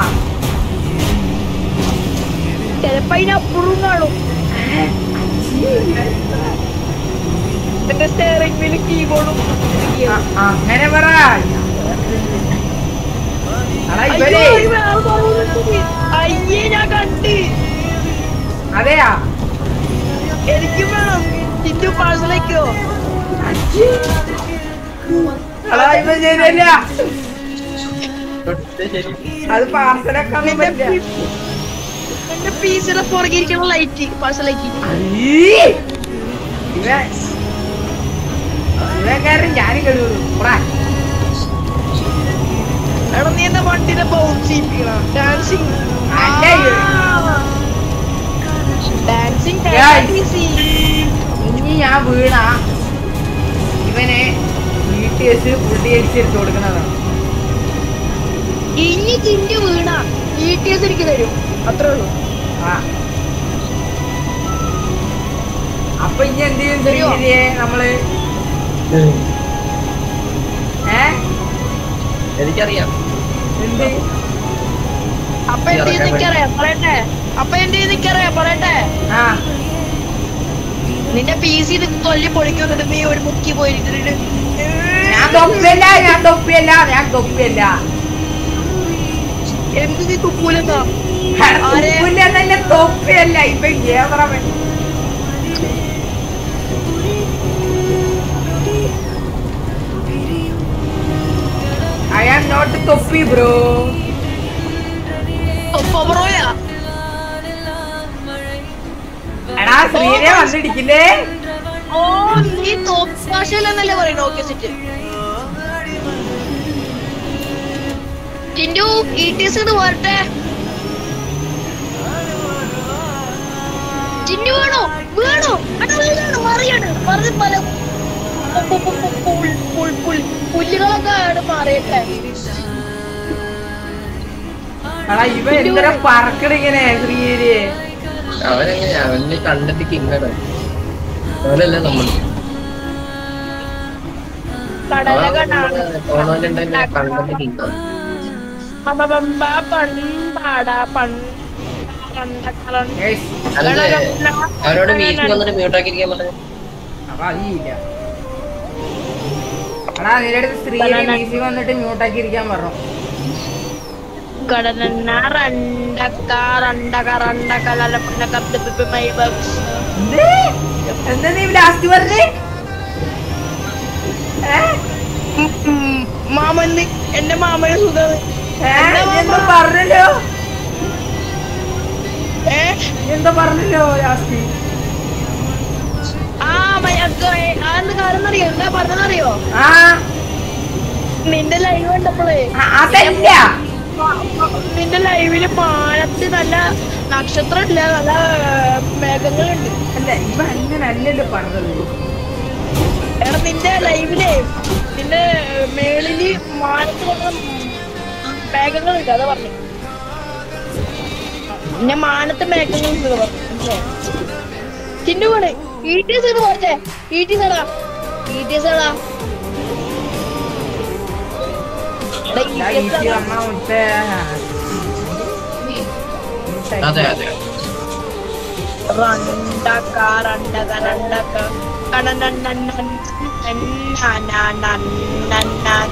ചിലപ്പോ അതിനപ്പുറവും കാണും എന്റെ സ്റ്റെയറിംഗ് വീല് കീബോർഡും ആ, അങ്ങനെ പറ അടാ ഇവര് അയ്യേ ഞാൻ കണ്ട് അതെയാ എനിക്ക് വേണം ടിൻഡു പാഴ്സലേക്കോ അടാ ഇവ ശരിയല്ല അത് പാർസലൊക്കെ ഒന്നും പറ്റില്ല എന്റെ പീസിയുടെ പുറകെ ഇരിക്കുന്ന ലൈറ്റ് പാഴ്സലേക്ക് അയ്യേ. ഇവൻ ഇവൻ കാരണം ഞാനും കഴിവുള്ളൂ എടാ നീ എന്റെ വണ്ടിനെ ബൗൺസ് ചെയ്യിപ്പിക്കണം ഡാൻസിങ് അല്ല ഇത്. Dancing Guys. ഇനി ഞാൻ വീണ ഇവനെ വീട്ടിൽ ഫുഡ് അടിച്ചെടുത്ത് കൊടുക്കുന്നതാണ് ഇനി ചിന്തി വീണ ഇ ടി എസ് എനിക്ക് തരും അത്രേ ഉള്ളൂ ആ അപ്പൊ ഇനി എന്ത് ചെയ്യും ശരിയോ? ശ്രീഹരിയെ നമ്മള് ഏ എനിക്കറിയാം എന്ത് അപ്പൊ എന്റെ നിക്കറിയാം പറയട്ടെ അപ്പൊ എന്റെ നിക്കറിയാം പറയട്ടെ ആ നിന്റെ പി സി തൊല്ലി പൊളിക്കുന്നുണ്ട് നീ ഒരു മുക്കി പോയിരിക്കുന്നുണ്ട് ഞാൻ തൊപ്പിയല്ല ഞാൻ തൊപ്പിയല്ല ഞാൻ തൊപ്പിയല്ല എന്ത് നീ തുപ്പൂലെന്നാ ആരെ? തൊപ്പില്ല തന്നെ തൊപ്പിയല്ല ഇപ്പൊ ഏതറവൻ ഐ ആം നോട്ട് തൊപ്പി ബ്രോ തൊപ്പബ്രോയാ എടാ ശ്രീനെ വന്നിടിക്കില്ലേ ഓ നീ തോപ്പ് ഭാഷയിലെന്നല്ലേ പറയുന്നു okay set Tindu E T S വരട്ടെ ടിൻഡു വേണോ വേണോ എടാ വീണാണ് മറിയാണ് മറി പല പു- പു- പു- പുൽ- പുൽ- പുൽ- പുല്ലുകളൊക്കെ ആണ് മാറിയട്ടെ എടാ ഇവ എന്തിനാ പറക്കണിങ്ങനെ ശ്രീര് അവനെങ്ങനെ അവന്റെ കണ്ടിട്ട് കിങ്ങാണ് അവനല്ല നമ്മൾ കടലകളാണ് ടോർണമെന്റ് കണ്ടിട്ട് കിങ്ങാണ് അല്ലാതെ അവനോട് വീട്ടിൽ വന്നിട്ട് മ്യൂട്ടാക്കിയിരിക്കാൻ പറഞ്ഞു അപ്പൊ അതില്ല എടാ നിന്റെ അടുത്ത് സ്ത്രീയെ വീസി വന്നിട്ട് മ്യൂട്ടാക്കി ഇരിക്കാൻ പറഞ്ഞു കടലണ്ണ രണ്ടക്ക രണ്ടക രണ്ടക ലലപ്പുണ്ടക പ്ലിപ്പിപ്പി മൈ ബക്സ് എന്ത്? എന്താ നീ ലാസ്റ്റ് പറഞ്ഞേ ഏ? മാമന് എന്റെ മാമന് സുഖം ഏ? നീ എന്തോ പറഞ്ഞല്ലോ ഏ നീ എന്തോ പറഞ്ഞല്ലോ ലാസ്റ്റ് ആ മയക്ക ആ എന്ത് കാര്യം അറിയോ എന്താ പറഞ്ഞറിയോ ആ നിന്റെ ലൈവ് കണ്ടപ്പോഴേ ആ, അതല്ല നിന്റെ ലൈവില് മാനത്ത് നല്ല നക്ഷത്രം ഇല്ല നല്ല ഏർ, മേഘങ്ങളുണ്ട് അല്ല ഇവ അങ്ങനെ അല്ലല്ലോ പറഞ്ഞത് എടാ നിന്റെ ലൈവിലെ നിന്റെ മേളില് മാനത്ത് കൊണ്ട് മേഘങ്ങളുണ്ട് അതാ പറഞ്ഞു പിന്നെ മാനത്ത് മേഘങ്ങളുണ്ട് പറഞ്ഞു ചിന്നു പോണ് ഈട്ടി സൈഡ് പോട്ടെ ഈട്ടി സൈഡാ ETS എടാ. എടാ, ഞാൻ ETS ഈസി എടാ. വന്നാ മുട്ടേ അതെ അതെ റണ്ടക, റണ്ടക, റണ്ടക. കണനനനനൻ, നന്നനനനനനനനനന.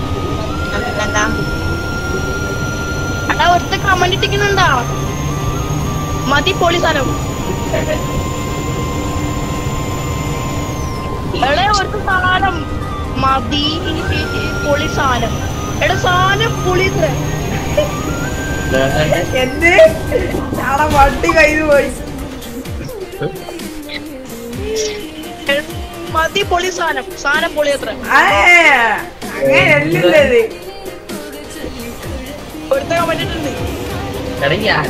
എടാ ഒരുത്ത കമന്റ് ഇട്ടിക്കുന്നുണ്ടാ മതി പൊളി സാധനം എടേ ഒരു സാധനം മതി പൊളി സാധനം എടാ സാധനം പൊളി ഇത്രേ. എന്ത് ഞാളെ വണ്ടി കയ്യിൽ പോയി എടാ, മതി പൊളി സാധനം സാധനം പൊളി എത്ര ആ, അങ്ങനെയല്ലല്ലോ ഇത് ഒരുത്ത കമന്റ് ഇട്ടുണ്ട് എടാ ഞാൻ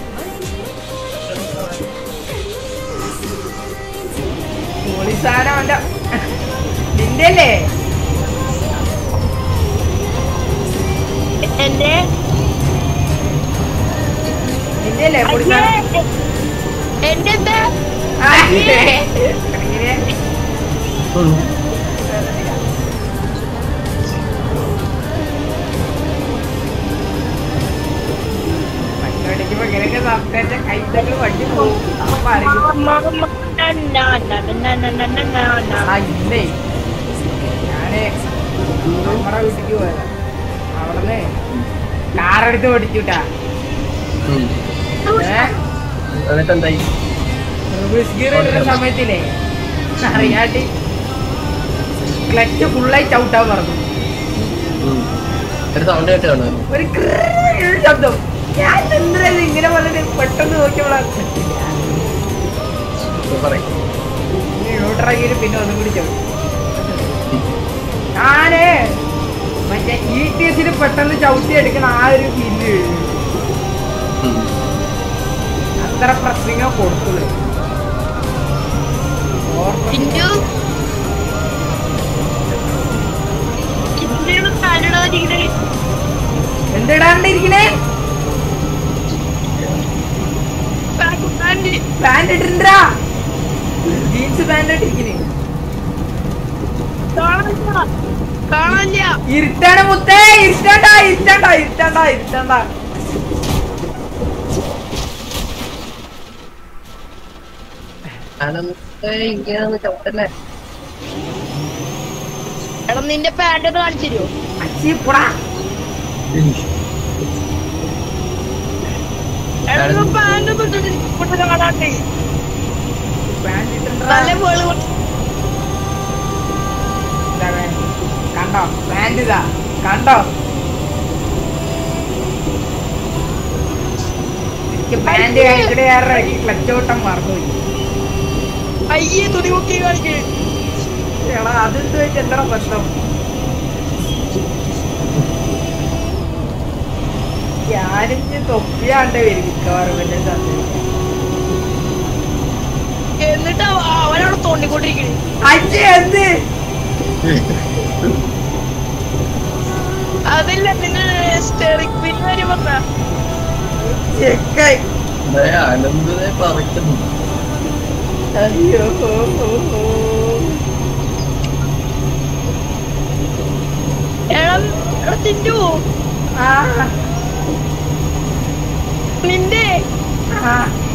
പോലീസാരൻ അവന്റെ നിന്റെ അല്ലേ എന്റെ നിന്റെ അല്ലേ പോലീസാരൻ അയ്യേ, എന്റെ എന്താ ആ, ഇങ്ങനെ വണ്ടി ഓടിക്കുമ്പോ ഇങ്ങനെയൊക്കെ സംസാരിച്ച കൈത്തകൾ വണ്ടി പോകും അപ്പൊ അറിയും ആ ഇന്നേ ഞാന് നമ്മുടെ വീട്ടിക്ക് പോയതാ അവിടുന്ന് കാറെടുത്ത് ഓടിച്ചുട്ടാ ഏഹ് എന്നിട്ട് എന്തായി റിവേഴ്സ് ഗിയർ ഇടുന്ന സമയത്തില്ലേ അറിയാണ്ട് ക്ലച്ച് ഫുള്ളായി ചവിട്ടാൻ പറഞ്ഞു ഒരു സൗണ്ട് കേട്ട് കാണുമല്ലോ ഒരു ക്രീ ശബ്ദം ഞാൻ എന്താ ഇങ്ങനെ പറഞ്ഞിട്ട് പെട്ടെന്ന് നോക്കിയപ്പോഴാണ് പറയും ന്യൂട്രാക്കിയിട്ട് പിന്നെ ഒന്നും കൂടി ചവിട്ടി ഞാന് മറ്റേ ഇ ടി എസിന് പെട്ടെന്ന് ചവിട്ടി എടുക്കണ ആ ഒരു ഫീല് അത്ര പ്രശ്നങ്ങൾ കൊടുത്തുള്ളൂ ഓർമ്മ ചിഞ്ചു ചിഞ്ചു കാലിടാതിരിക്കണേ എന്തിടാണ്ടിരിക്കണേ പാൻറ് പാന്റ് ഇട്ടിണ്ടാ ജീൻസ് പാന്റ് ഇട്ടിരിക്കണേ കാണാനില്ല കാണാനില്ല ഇരുട്ടാണ് മുത്തേ ഇരുട്ടണ്ട ഇരുട്ടണ്ട ഇരുട്ടണ്ട ഇരുട്ടണ്ട അതെന്താ ഇങ്ങനെ ചവിട്ടല്ലേ എടാ നിന്റെ പാൻറ് ഒന്ന് കാണിച്ചു തരുമോ അച്ചി പുടാ എടാ പാൻറ് ഒന്ന് കാണാട്ടെ പാന്റ് ഇട്ടിണ്ടാ നല്ല വേള് ഇതാണ്. കണ്ടോ പാന്റ് ഇതാ കണ്ടോ എനിക്ക് പാന്റ് കഴിക്കണ കാരണം എനിക്ക് ക്ലച്ച് ഓട്ടം മറന്നുപോയി അയ്യേ തുണി മുക്കി കാണിക്കേ എടാ അതെന്ത് വെച്ച് എന്താ പ്രശ്നം ഞാനിഞ്ഞ് തൊപ്പിയാണ്ട് വരും മിക്കവാറും എന്നെ സന്ദേശം എന്നിട്ട് അവ- അവനവിടെ തോണ്ടിക്കൊണ്ടിരിക്കണേ അച്ഛ എന്ത് അതല്ല നിന്റെ സ്റ്റെറിക് പിൻ കാര്യം പറഞ്ഞ ചെക്കായി അനന്തതെ പറിക്കുന്നു അയ്യോ ഹോ, ഹോ, ഹോ. എടാ എടാ ചിഞ്ചു ആ നിന്റെ ആ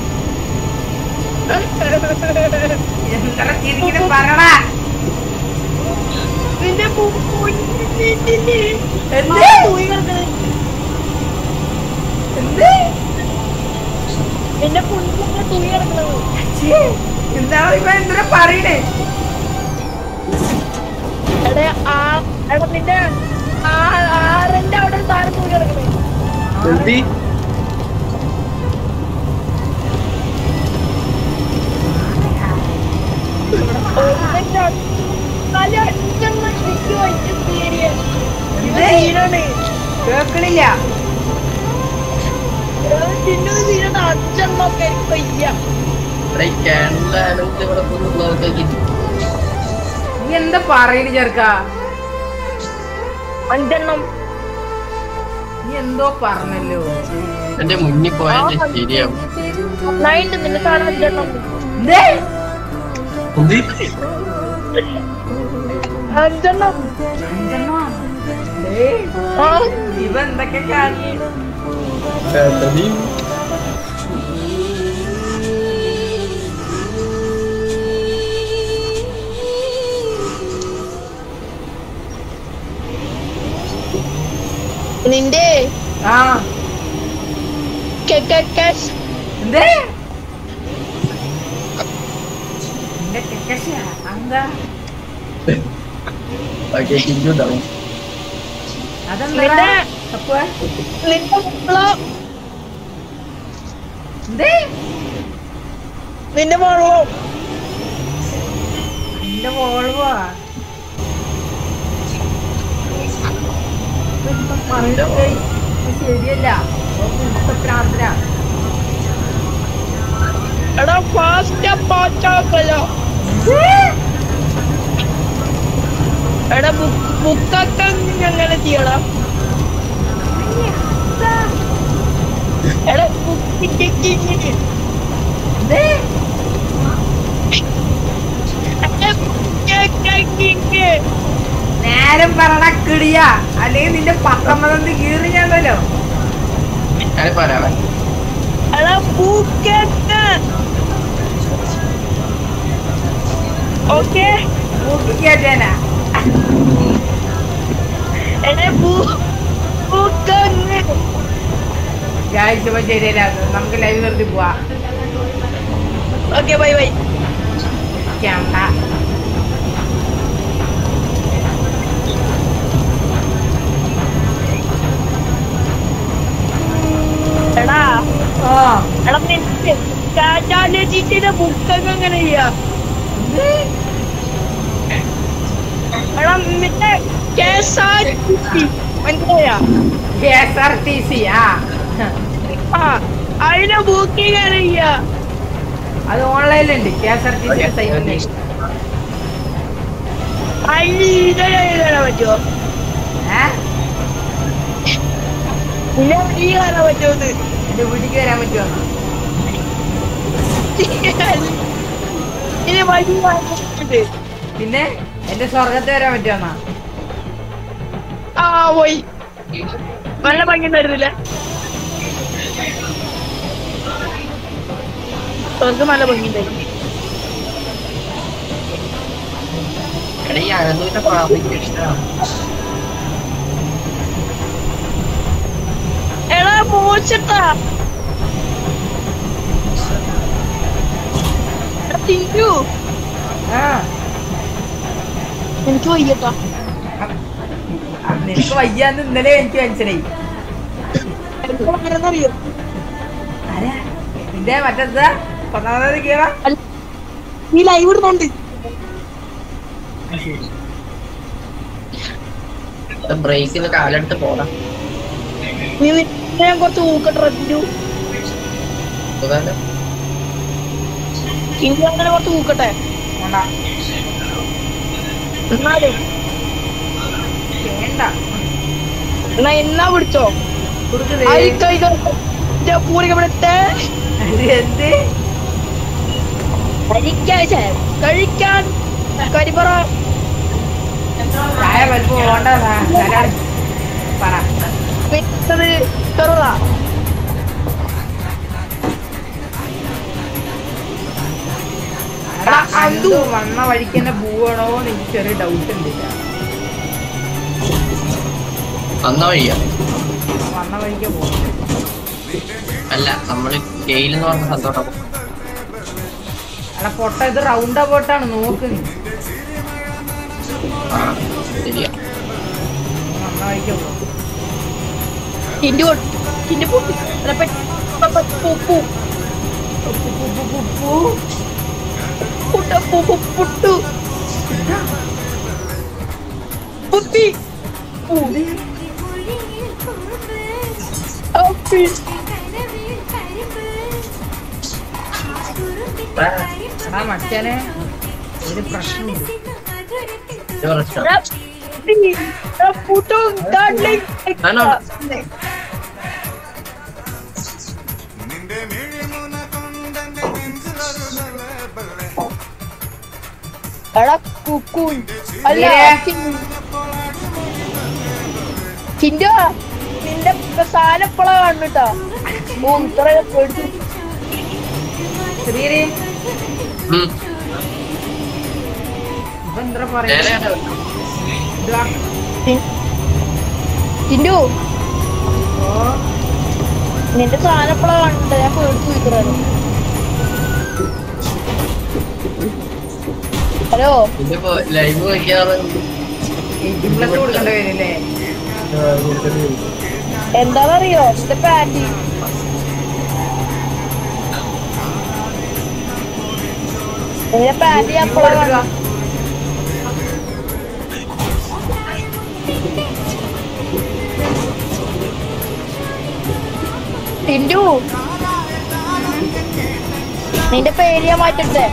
എന്താ ചിരിക്കണ പറടാ നിന്റെ പു- കുഞ്ഞിന്റെ എന്ത് ആ തൂങ്ങി കിടക്കണേ. എന്ത് നിന്റെ കുഞ്ഞിന്റെ തുണി കിടക്കണത് ഛേ, എന്താണ് ഇവ എന്തിനാ പറയണേ എടാ ആ എടാ നിന്റെ ആ ആറിന്റെ അവിടെ ഒരു സാധനം തുണി കിടക്കണേ എന്തി ഒന്നിന്റെ അടുത്ത് നാല് അഞ്ചെണ്ണം ശരിക്കും വൈറ്റ് സീരിയ എന്ത്? സീനാണ് കേക്കണില്ല ചിന്നു സീനാണ് അഞ്ചെണ്ണം ഒക്കെ എനിക്ക് വയ്യ ഇവിടെ ഈ ക്യാൻഡിൽ അനന്ത് ഇവിടെ ഫുള്ള് ബ്ലോക്ക് ആക്കി നീ എന്താ പറയണ ചെറുക്ക അഞ്ചെണ്ണം നീ എന്തോ പറഞ്ഞല്ലോ എന്റെ മുന്നിൽ പോയാൽ ശരിയാവും നന്നായിട്ട് നിന്റെ സാധനം അഞ്ചെണ്ണം എന്തേ എന്തി? അഞ്ചെണ്ണം അഞ്ചെണ്ണോ? ഡേയ്, ആ ഇവ എന്തൊക്കെ കാണി നിന്റെ ആ കെ- കെ- cash എന്തേ എന്റെ കെക്കശിയാ എന്താ ഓക്കെ ചിഞ്ചുണ്ടാവും അതെന്താ നിന്റെ അപ്പൊ നിന്റെ വെള്ളം എന്തേ നിന്റെ വെള്ളം എന്റെ വോൾവാ ശരിയല്ല പ്രാർത്ഥന എടാ ഫാസ്റ്റ് പാച്ചാക്കല്ലോ എടാ ബുക്ക് ബുക്കൊക്കെ എങ്ങനെ ചെയ്യണം എടാ ബുക്ക് എന്തേ നേരം പറയണ കിടിയ അല്ലെങ്കിൽ നിന്റെ പത്തൊമ്പതാം തീയതി കീറി ഞാണ്ടല്ലോ ഞാൻ പറയാവേ എടാ ബുക്കൊക്കെ ഓക്കെ നോക്കിക്കേറ്റാനാ എടാ ബുക്കൊക്കെ ഗായ്സ് ഇപ്പൊ ശരിയല്ല നമുക്ക് ലൈവ് നിർത്തി പോവാ ഓക്കെ ബൈ ബൈ ക്യാമറ എടാ ഓ എടാ നിന്റെ ചാച്ചാന്റെ ചീറ്റിന്റെ ബുക്കൊക്കെ എങ്ങനെ ചെയ്യാ എടാ നിന്റെ കേസാരി മനസ്സിലായാ K S R T C ആ ആ അതിന്റെ ബുക്കിംഗ് എങ്ങനെ ചെയ്യാ അത് ഓൺലൈനിലുണ്ട് K S R T C സൈറ്റിൽ അതിന് ഇങ്ങനെ എഴുതാൻ പറ്റുമോ ഏഹ് പിന്നെ ഈ കാണാൻ പറ്റുമെന്ന് എന്റെ വീട്ടിലേക്ക് വരാൻ പറ്റുമോ ഇനി വഴി വാങ്ങിച്ചിട്ട് പിന്നെ എന്റെ സ്വർഗത്ത് വരാൻ പറ്റുമോ ആ പോയി നല്ല ഭംഗി തരുന്നില്ല സ്വർഗം നല്ല ഭംഗി തരും എടാ ഈ അഴന്നൂറ്റ പ്രാർത്ഥിക്ക് ഇഷ്ടമാണ് എടാ മോശട്ടാ തിങ്കു ആ എനിക്ക് വയ്യട്ടാ ആ, നിനക്ക് വയ്യാന്ന് ഇന്നലെ എനിക്ക് മനസ്സിലായി അറിയോ ആരാ നിന്റെ മറ്റെന്താ പത്താമത് കേറാ നീ ലൈവ് ഇടുന്നുണ്ട് ബ്രേക്കിൽ കാലെടുത്ത് പോടാം നീ നിന്നെ ഞാൻ കുറച്ച് ഊക്കട്ടെ തിങ്കു സുഖാലോ തിങ്കു അങ്ങനെ കുറച്ച് ഊക്കട്ടെ വേണ്ട എന്നാലും വേണ്ട എന്നാ എന്നാ പിടിച്ചോ കൊടുക്കുന്നത് അരിക്കൈ പൂരിക ഇവിടുത്തെ എന്ത് അരിക്കാഴ്ച കഴിക്കാൻ കരിപ്പറ ചായ വലിപ്പം വേണ്ട പറ വെച്ചത് ചെറുതാ എടാ, അന്തു വന്ന വഴിക്ക് തന്നെ പോവാണോ എന്ന് എനിക്ക് ചെറിയ ഡൗട്ട് ഉണ്ട് വന്ന വഴിയാ വന്ന വഴിക്ക് പോകും അല്ല നമ്മള് കെയിൽ എന്ന് പറഞ്ഞ സന്തോഷം എടാ പൊട്ട ഇത് റൗണ്ട് അബൌട്ടാണ് നോക്ക് നീ ആ ശരിയാ വന്ന വഴിക്ക് പോകും ടിൻഡു ടിൻഡു പൊട്ടി അല്ല, പെ- പ- പ- പു- പു- പുട്ട പു- പു- പുട്ടു പുത്തി പു. അപ്പി. എടാ മച്ചാനെ ഒരു പ്രശ്നമുണ്ട് ഇത് പ്രശ്നം എടാ, പുത്തി. എടാ, പുട്ടു ദാണ്ടെ. ആണോ? എടാ കുക്കൂൻ അല്ല ഇല്ലേ? ചിന്ത നിന്റെ സാധനം എപ്പോഴാ കാണുന്നുട്ടാ ഓ ഇത്ര പേടിച്ചു ചെറിയ ഉം. ഇപ്പൊ എന്താ പറയാ നേരെയാണ്. ഇതാ. ചിന്തു ഓ നിന്റെ സാധനം എപ്പോഴാ കാണുന്നുണ്ട് ഞാൻ പേടിച്ചു ഇത്രയാണ് ഹലോ ഇതിപ്പോ ലൈവ് വയ്ക്കാറ് എയ്റ്റീൻ പ്ലസ് കൊടുക്കേണ്ടി വരില്ലേ എന്താണെന്നറിയോ നിന്റെ പാൻറ് നിന്റെ പാൻറ് ഞാൻ എപ്പോഴാ കാണുന്നത് ടിൻഡു നിന്റെ പേര് ഞാൻ മാറ്റട്ടെ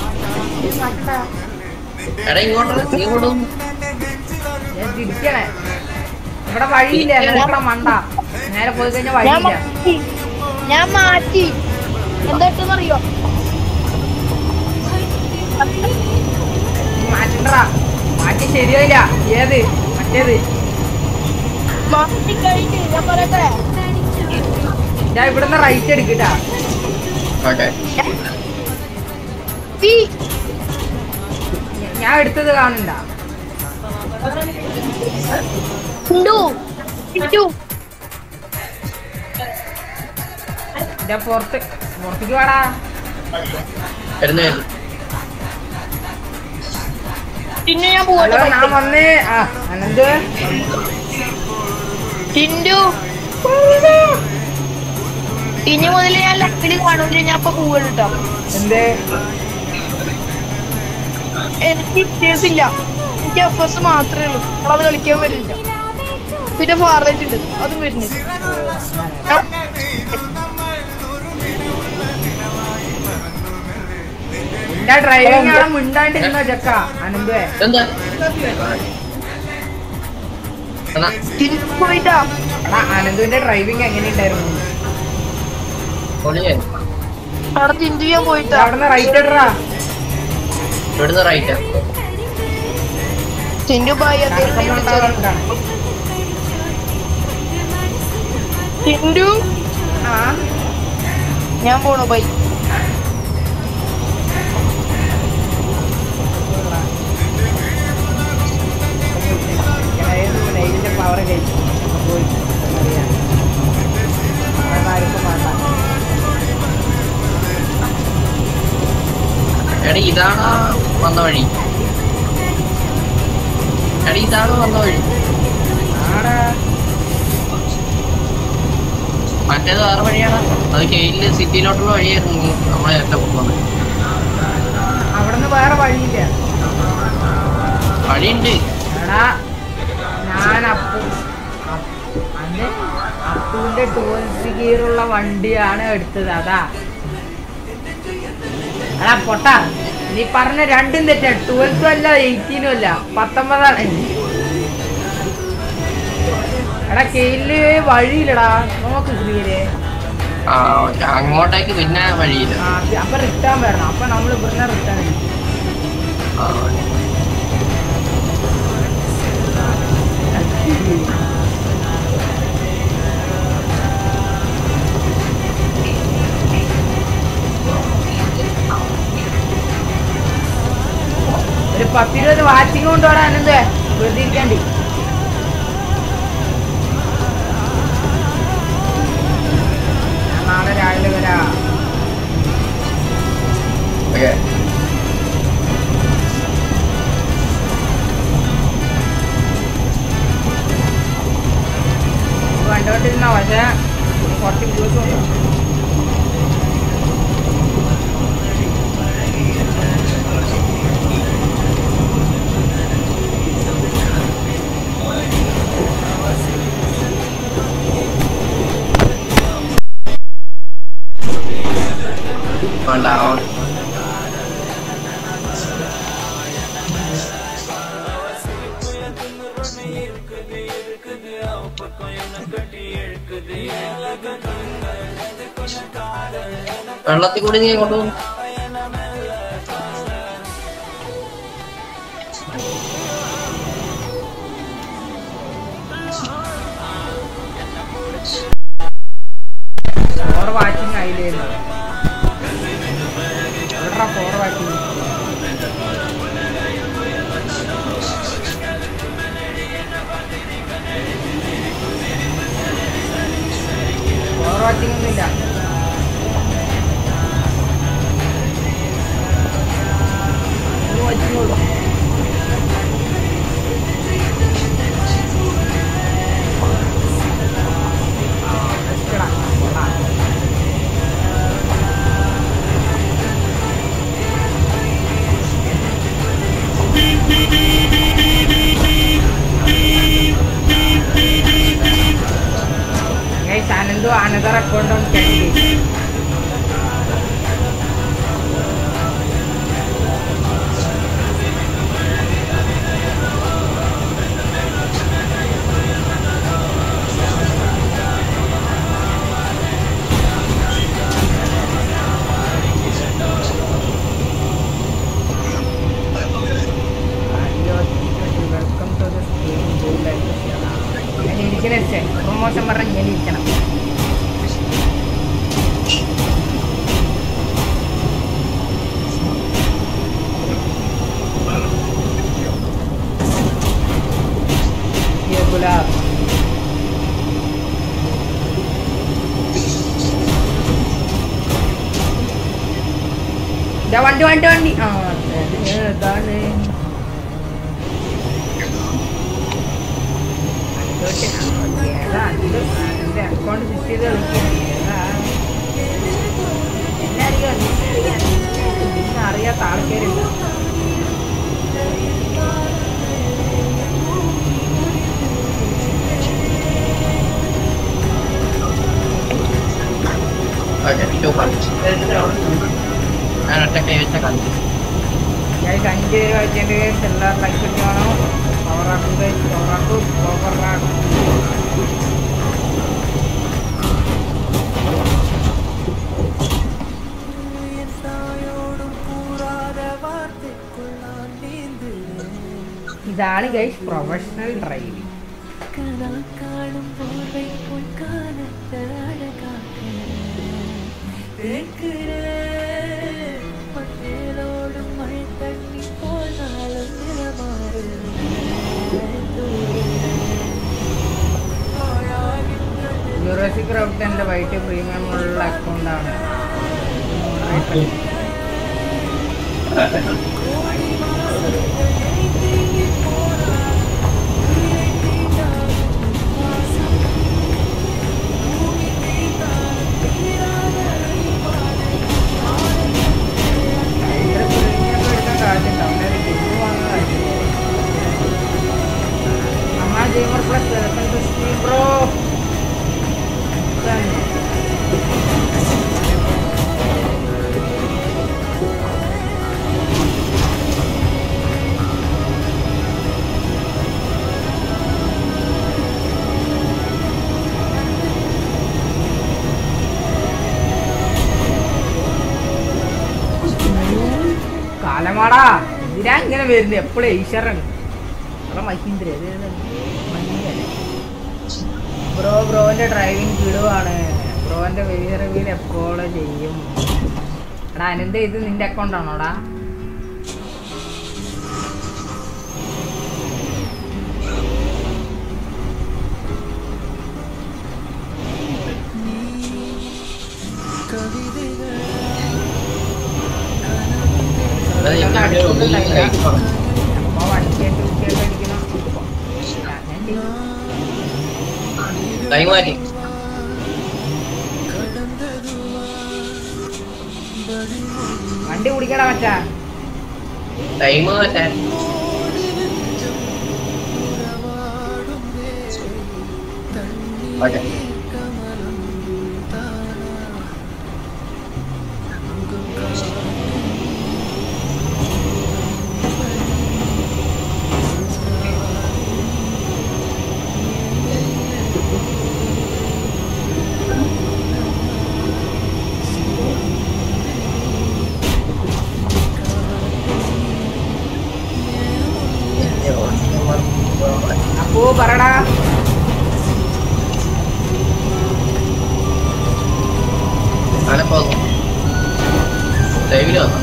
എടാ ഇങ്ങോട്ട് നീ ഇങ്ങോട്ട് വന്ന്. ഞാൻ തിരിക്കണേ ഇവിടെ വഴിയില്ല നിൽക്കണ മണ്ട നേരെ പോയി കഴിഞ്ഞാൽ ഞാൻ വഴിയില്ല മാറ്റി ഞാൻ മാറ്റി എന്തായിട്ടെന്നറിയോ മാറ്റണ്ടാ മാറ്റി ശരിയായില്ല ഏത് മറ്റേത് മാറ്റി കഴിഞ്ഞ് ഞാൻ പറയട്ടെ ഞാൻ ഇവിടുന്ന് റൈറ്റ് എടുക്കട്ടാ ഓക്കെ ഈ ഞാൻ എടുത്തത് കാണണ്ട ടിൻഡു ടിൻഡു എന്റെ പുറത്ത് പുറത്തേക്ക് വാടാ വരുന്നു വരുന്നു ടിന്നു ഞാൻ പോകട്ടെ ഹലോ ഞാൻ വന്നേ ആ അനന്ത് ടിൻഡു ഇനി മുതൽ ഞാൻ ലക്കില് കാണൂല ഞാൻ ഇപ്പൊ പോവാണ് കേട്ടോ എന്തേ എനിക്ക് ഇറ്റേഴ്സ് ഇല്ല എനിക്ക് എഫ് എസ് മാത്രമേ ഉള്ളൂ അത് കളിക്കാൻ വരുന്നില്ല പിന്നെ ഫാർലൈറ്റ് ഉണ്ട് അതും വരുന്നില്ല ഞാൻ- എന്റെ ഡ്രൈവിംഗ് ആണ് മിണ്ടാണ്ട് ഇരുന്ന ചെക്ക അനന്തുവേ എന്താ എന്നാ ടിൻഡു പോയിട്ടാ എടാ അനന്തുവിന്റെ ഡ്രൈവിംഗ് എങ്ങനെയുണ്ടായിരുന്നു പൊളിയായി അവിടെ ടിൻഡു ഞാൻ പോയിട്ടാ അവിടുന്ന് റൈറ്റ് ഇടറാ ഇവിടുന്ന് റൈറ്റ് ടിൻഡു ബായി ടിൻഡു ആ ഞാൻ പോണു ബൈ ഇതിന്റെ പവർ കഴിച്ചു പോയി അറിയാം ആർക്കും വേണ്ട എടാ ഇതാണോ വന്ന വഴി എടാ ഇതാണോ വന്ന വഴി ആടാ മറ്റേത് വേറെ വഴിയാണ് അത് കെയില് സിറ്റിയിലോട്ടുള്ള വഴിയായിരുന്നു നമ്മളെ ഏറ്റവും പോകുന്നത് അവിടുന്ന് വേറെ വഴിയില്ല വഴിയുണ്ട് എടാ ഞാൻ അപ്പു അപ്പ്- അന്ന് അപ്പുവിന്റെ ട്വൽത്ത് ഗിയറുള്ള വണ്ടിയാണ് എടുത്തത് അതാ എടാ പൊട്ട നീ പറഞ്ഞ രണ്ടും തെറ്റാ ട്വൽത്തും അല്ല എയ്റ്റീനും അല്ല പത്തൊമ്പതാണ് എടാ കെയില് വഴിയില്ലടാ നോക്ക് ക്ലിയര് ആ ഓക്കെ അങ്ങോട്ടേക്ക് പിന്നെ വഴിയില്ല ആ അപ്പൊ റിട്ടേൺ വരണം അപ്പൊ നമ്മൾ ഇവിടുന്ന് റിട്ടേൺ അടിക്കും ആ, ഒരു പത്തിരുപത് വാച്ചിങ് കൊണ്ടുപോടാ അനന്ത് വെറുതെ ഇരിക്കാണ്ടി ഞാൻ നാളെ രാവിലെ വരാം ഓക്കെ ഇത് കണ്ടോണ്ടിരുന്ന പക്ഷേ കുറച്ച് ദിവസം വേണ്ട ആ, വെള്ളത്തിൽ കൂടി നീ കൊണ്ടുപോകും ഫോർ വാച്ചിങ് ആയില്ലേന്ന് എവിടാ ഫോർ വാച്ചിങ് ഫോർ വാച്ചിങ് ഒന്നുമില്ല മൂന്ന് വാച്ചിങ് ഉള്ളൂ ആ, best ടാ. കൊള്ളാം. Guys, Anandu, another account on Candy. Welcome to the ഞാൻ ഇരിക്കണേ പ്രൊമോഷൻ പറഞ്ഞ ഞാൻ ഇരിക്കണം ये गुलाब ദാ വണ്ടി വണ്ടി വണ്ടി ആ ഏതാണ് അക്കൗണ്ട് ഫിക്സ് ചെയ്ത് കളിക്കുന്നത് അറിയാത്ത ആൾക്കാരുണ്ട് ഓക്കെ സൂപ്പർ ഞാൻ ഒറ്റ കൈ വെച്ച കളി ഞാൻ അഞ്ച് പേര് വെച്ചിട്ട് എല്ലാ ലൈഫ് വേണം പവറാക്കും പവറാക്കും പവറാക്കും ഇതാണ് ഗൈസ് പ്രൊഫഷണൽ ഡ്രൈവിംഗ് കാണും പോർവൈക്കുൾ കാലത്ത് മണ്ണേലോടും മഴ തണ്ണി പോന്നാലും യൂറോസിക് റൗട്ട് എൻ്റെ വൈറ്റ് പ്രീമിയം ഉള്ള അക്കൗണ്ടാണ് അമ്മ gamer plus welcome to stream bro കാലമാടാ ഇതിനാ ഇങ്ങനെ വരുന്നത് എപ്പോഴും ഈശ്വരാണ് ഇവിടെ മഹീന്ദ്ര ബ്രോ ബ്രോന്റെ ഡ്രൈവിംഗ് കിടുവാണ് ബ്രോന്റെ വലിയ റിവ്യൂൽ എപ്പോഴും ചെയ്യും എടാ അനന്ത ഇത് നിന്റെ അക്കൗണ്ട് ആണോടാ അത് ഇതിന്റെ ഉള്ളിൽ ലൈറ്റ് വേണം. അപ്പൊ വണ്ടിയായിട്ട് കുട്ടിയായിട്ട് അടിക്കണം ഞാൻ ചെയ്യും. ടൈം മാറ്റി വണ്ടി കുടിക്കടാ മച്ചാ ടൈം മാറ്റാൻ ഓക്കെ അപ്പോ പറടാ ആനപ്പോ ലൈവില് വന്നു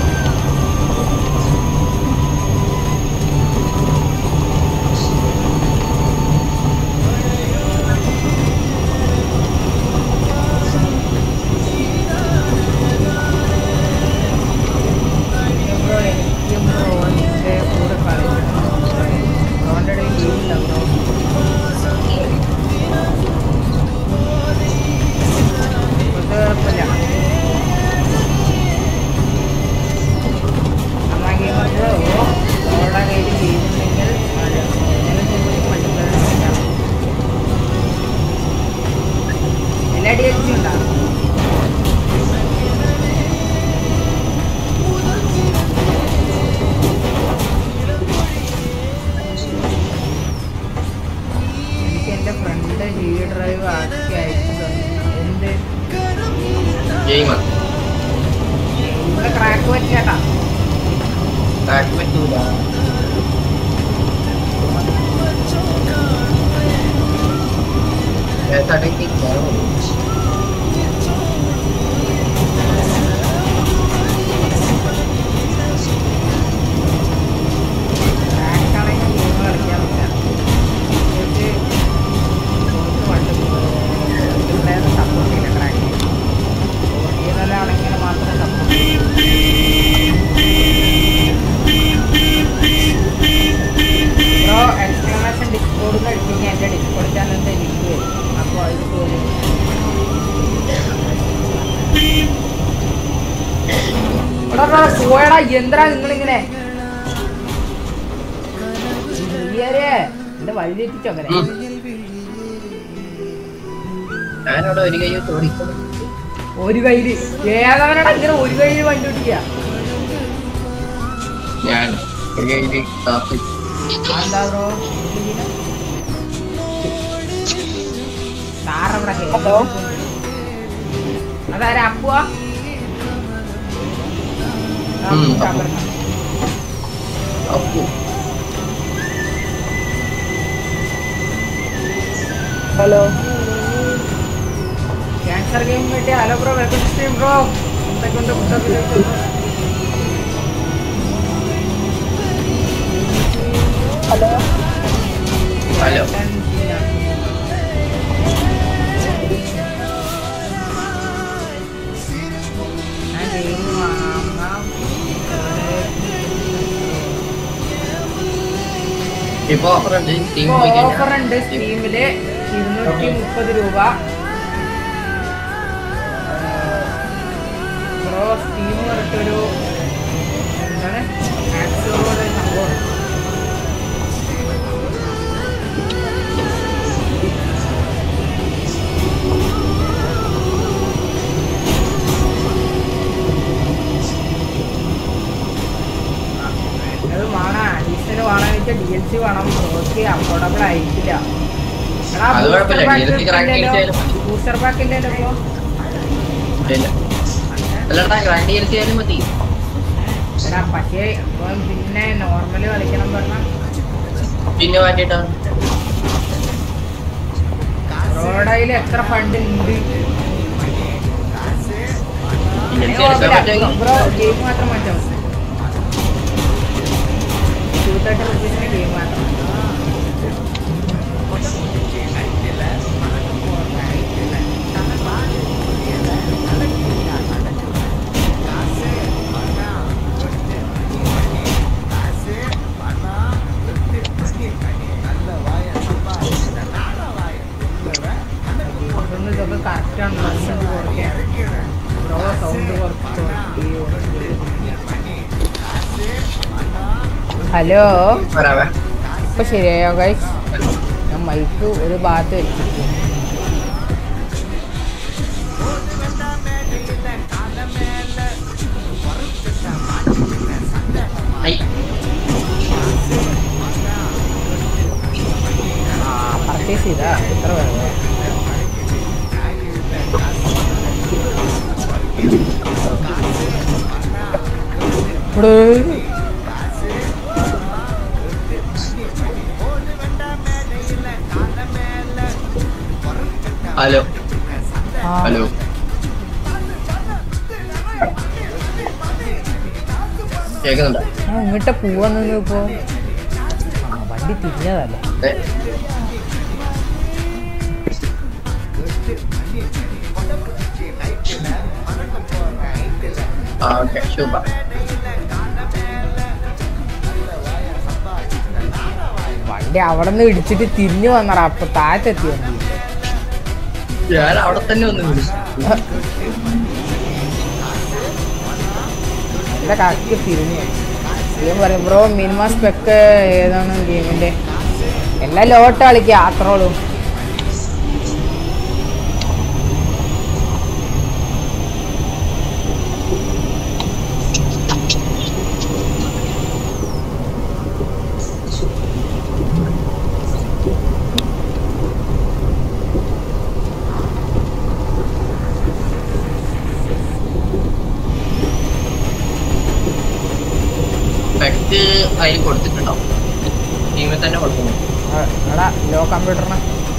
ബ്രോ എനിക്കും ബ്രോന്റെ കൂടെ കളിക്കണം ബ്രോന്റെ ഇടയിൽ ഗെയിമില്ല ബ്രോ അത് കുഴപ്പമില്ല അമ്മ ഗെയിമർ ബ്രോ ബ്രോയുടെ കയ്യിൽ ഗെയിം ഉണ്ടെങ്കിൽ അത് ഏതെങ്കിലും ചെയ്യുമ്പോൾ മൾട്ടിപ്ലെയർ കളിക്കാം എല്ലാ ഡി എൽ സി ഉണ്ടോ എനിക്ക് എൻ്റെ ഫ്രണ്ട് ജി ഡ്രൈവ് ആക്കി അയച്ചു തന്നു എന്ത് ഗെയിമാണ് ഇവിടെ ക്രാക്ക് പറ്റിയാട്ടാ ട്രാക്ക് പറ്റൂല കേട്ടടക്കി ക്രാക്ക് ആണെങ്കിൽ ഗെയിം കളിക്കാൻ പറ്റില്ല സപ്പോർട്ട് ചെയ്യില്ല ക്രാക്ക് ചെയ്താലാണെങ്കിൽ മാത്രമേ സപ്പോർട്ട് ചെയ്യൂ ബ്രോ എക്സ്പ്ലനേഷൻ ഡിസ്കോഡിൽ അടിച്ചു കഴിഞ്ഞാൽ എൻ്റെ ഡിസ്കോഡ് ചാനലിൻ്റെ ലിങ്ക് വരും അപ്പോൾ അതിൽ പോയി എടാ, എടാ, പോയടാ എന്താ നിങ്ങളിങ്ങനെ ഇയ്യാരെ, എന്റെ വഴി തെറ്റിച്ചോ അങ്ങനെ ഉം. ഞാനവിടെ ഒരു കൈ വെച്ച് ഓടിക്കുന്നു ഒരു കയ്യില് ഏതവനടാ ഇങ്ങനെ ഒരു കയ്യില് വണ്ടി ഓടിക്കുക ഞാൻ ഒരു കൈയില് കാപ്പി എന്താ ബ്രോ സാറവിടെ ഹലോ? അതാരാ അപ്പുവാ ആ, ഉം, ഞാൻ അപ്പു. പറഞ്ഞോ. അപ്പു ഹലോ ക്യാൻസർ ഗെയിം കിട്ടിയ hello bro welcome stream bro എന്തൊക്കെയുണ്ട് കുട്ടപ്പിലേക്ക് ഹലോ ഹലോ ഞാൻ ഗെയിം വാങ്ങാം ഇപ്പൊ ഓഫർ ഉണ്ട് ടീം ഇപ്പൊ പോയി ഓഫർ ഉണ്ട് സ്റ്റീമില് ഇരുന്നൂറ്റി മുപ്പത് രൂപ ബ്രോ സ്റ്റീം പറഞ്ഞിട്ടൊരു എന്താണ് ആക്സോടെ സംഭവം അത് വേണം അഡീഷണൽ വേണമെന്ന് വെച്ചാൽ ഡി എൽ സി വേണം ബ്രോക്ക് അഫോർഡബിൾ ആയിരിക്കില്ല അത് കുഴപ്പമില്ല, DLC crack ചെയ്താലും മതി. ബൂസ്റ്റർ പാക്ക് ഇല്ലല്ലോ ഇപ്പൊ ഇല്ല അല്ലടാ ഗ്രാൻഡ് എൽ സി ആയാലും മതി എടാ പക്ഷേ ഇപ്പം പിന്നെ നോർമല് കളിക്കണം പറഞ്ഞാൽ പിന്നെ മാറ്റിയിട്ടാ റോഡയിൽ എത്ര ഫണ്ട് ഉണ്ട് എൽ സി എടുക്കാൻ പറ്റുമെങ്കിൽ ബ്രോ ഗെയിം മാത്രം മാറ്റാം ടൂ തേർട്ടി റുപ്പീസിന് ഗെയിം മാത്രം ഇതൊന്നും ഇതൊക്കെ കറക്റ്റാണ് സൗണ്ട് കുറയ്ക്കാൻ ബ്രോ സൗണ്ട് കുറച്ച് ഹലോ വരാവേ ഇപ്പൊ ശരിയായോ ഗൈസ് ഞാൻ മൈക്ക് ഒരു ഭാഗത്ത് വെച്ചിരിക്കും ഐ ആ പർച്ചേസ് ചെയ്താ എത്ര വേണം ഇവിടെ ഹലോ ആ, ഹലോ കേക്കുന്നുണ്ടോ ഞാൻ ഇങ്ങോട്ട് പോവാന്ന് ഇപ്പോ ആ, വണ്ടി തിരിഞ്ഞതല്ലേ ഏ, ആ ഓക്കെ സൂപ്പർ വണ്ടി അവിടെ നിന്ന് ഇടിച്ചിട്ട് തിരിഞ്ഞു വന്നടാ അപ്പൊ താഴത്തെത്തി വണ്ടി ഞാൻ അവിടെ തന്നെ ഒന്ന് വിളിച്ചു എന്റെ കറക്റ്റ് തിരിഞ്ഞു ഗെയിം പറയും ബ്രോ മിനിമം സ്പെക്ക് ഏതാണ് ഗെയിമിന്റെ എല്ലാം ലോട്ട് കളിക്കുക അത്രേ ഉള്ളൂ സ്പെക്ട് അതിൽ കൊടുത്തിട്ടുണ്ടോ ടീമിൽ തന്നെ കൊടുക്കുന്നു ആ, എടാ ലോ കമ്പ്യൂട്ടറിന്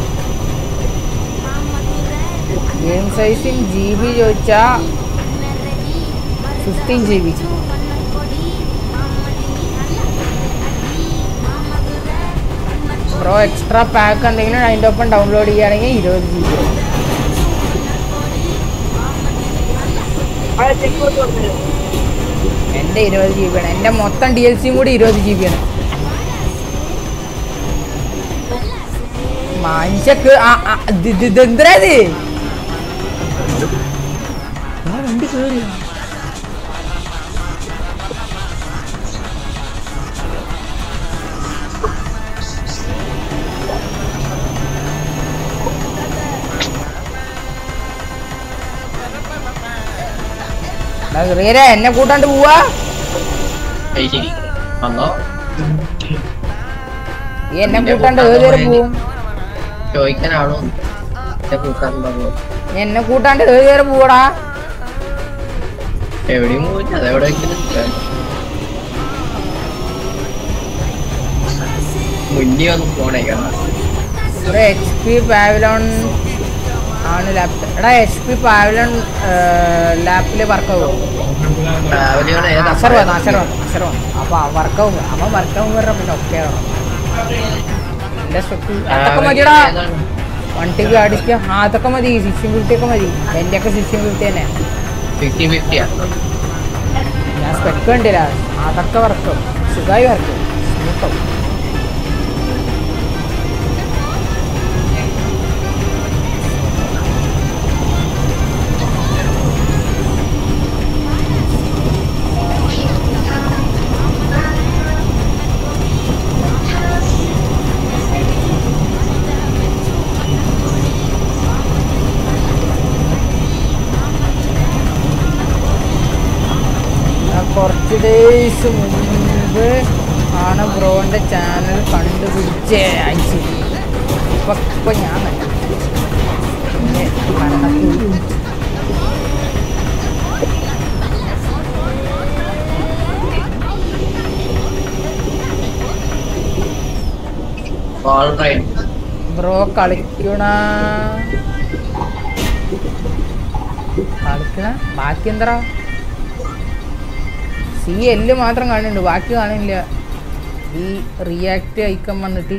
ഗെയിം സൈസിൻ ജി ബി ചോദിച്ചാ fifteen G B bro extra pack എന്തെങ്കിലും അതിൻ്റെ ഒപ്പം ഡൗൺലോഡ് ചെയ്യുകയാണെങ്കിൽ ഇരുപത് ജി ബി അവിടെ ചെക്ക് കൊടുത്ത് കൊടുത്തത് എൻ്റെ ഇരുപത് ജി ബി ആണ് എൻ്റെ മൊത്തം ഡി എൽ സിയും കൂടി ഇരുപത് ജി ബി ആണ് മനുഷ്യക്ക് ആ ആ, ഇത് ഇത് ഇതെന്തരാ ഇത് ആ വണ്ടി കേറി എടാ, ചെറിയരെ എന്നെ കൂട്ടാണ്ട് പോവാ അത് ശരി വന്നോ ഈ എന്നെ കൂട്ടാണ്ട് ഏത് വരെ പോവും ചോദിക്കാനാണോ എന്റെ കൂട്ടാറുണ്ടോ നീ എന്നെ കൂട്ടാണ്ട് ഏത് വരെ പോവടാ എവിടെയും പോയില്ല അതെവിടെ വെക്കുന്നത് മുന്നിൽ വന്ന് ഫോണേക്കണം ഒരു എച്ച് പി പാവലോൺ ആണ് ലാപ്പ് എടാ എച്ച് പി പാവലോൺ ലാപ്പിൽ വർക്കാവും ട്രാവലിയാണ് ഏതാ അസർ വന്നു അസർ വന്നു അസർ വന്നു അപ്പൊ വർക്കാവും അവൻ വർക്കാവും പറഞ്ഞ പിന്നെ ഒക്കെ എന്റെ സ്വത്ത് അതൊക്കെ മതിയടാ വണ്ടിക്ക് അടിക്കാം ആ അതൊക്കെ മതി സിക്സ്റ്റീൻ ഫിഫ്റ്റി ഒക്കെ മതി എൻ്റെ ഒക്കെ സിക്സ്റ്റീൻ ഫിഫ്റ്റി തന്നെ ഫിഫ്റ്റി ഫിഫ്റ്റിയാ ഞാൻ സ്പെക്ക് കണ്ടില്ല അതൊക്കെ വർക്കും സുഖമായി വർക്കും സ്മൂത്താവും ഞാൻ കുറച്ച് ഡേയ്സ് മുമ്പ് ആണ് ബ്രോന്റെ ചാനൽ കണ്ടുപിടിച്ചേ അയച്ചു ഇപ്പൊ ഇപ്പൊ ഞാൻ തന്നെ പിന്നെ മരണത്തിൽ ഓൾ റൈറ്റ് ബ്രോ കളിക്കണ കളിക്കണ ബാക്കി എന്താ സി എല്ല് മാത്രം കാണുന്നുണ്ട് ബാക്കി കാണില്ല ഈ റിയാക്ട് ഐക്കം വന്നിട്ട്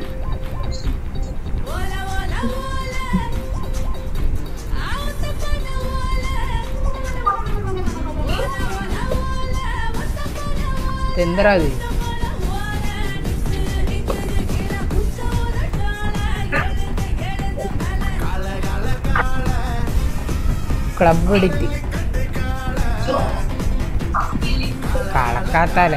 എന്തരാ അത് ക്ലബ് എഡിറ്റ് കളക്കാത്തല്ലേ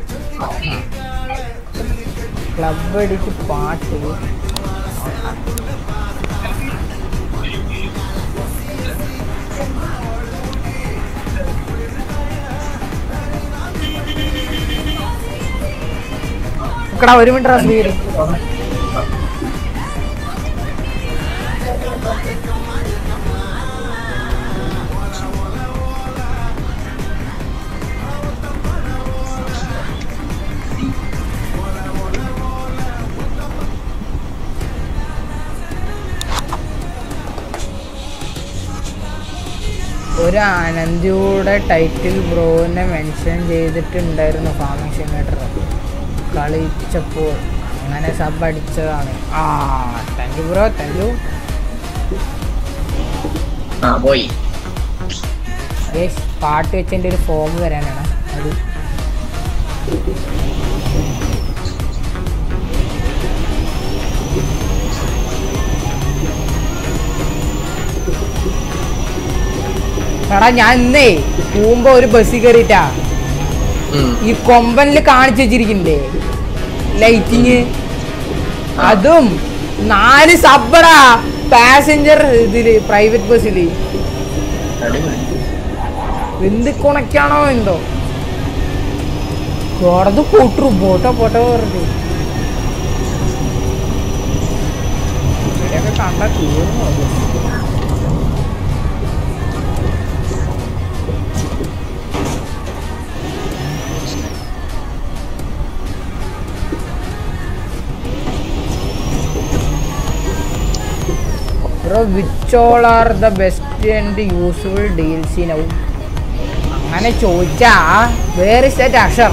ക്ലബ് എഡിറ്റ് പാട്ട് നിക്കടാ ഒരു മിനിറ്റ് റസ്ബീർ ഒരു അനന്തിയുടെ ടൈറ്റിൽ ബ്രോനെ മെൻഷൻ ചെയ്തിട്ടുണ്ടായിരുന്നു ഫാമിംഗ് സിമേറ്റർ കളിച്ചപ്പോൾ അങ്ങനെ സബ് അടിച്ചതാണ് ആ thank you bro thank you ആ പോയി യേസ് പാട്ട് വെച്ചതിൻ്റെ ഒരു ഫോം വരാനാണ് അത് എടാ ഞാൻ ഇന്നേ പോകുമ്പോ ഒരു ബസ്സിൽ കയറിയിട്ടാ ഉം. ഈ കൊമ്പനിൽ കാണിച്ചു വെച്ചിരിക്കണ്ടേ ലൈറ്റിങ് അതും നാല് സബ്ബടാ പാസഞ്ചർ ഇതില് പ്രൈവറ്റ് ബസ്സില് അടിപൊളി. എന്ത് കുണക്കാണോ എന്തോ ചോറത് പൊട്ടു പോട്ടോ പോട്ടോ പറഞ്ഞു ഇവിടെയൊക്കെ കണ്ടാ തീർന്നു അത്. Bro which all are the best and useful deals in ഔ അങ്ങനെ ചോദിച്ചാ വേറെ സെറ്റ് അഷർ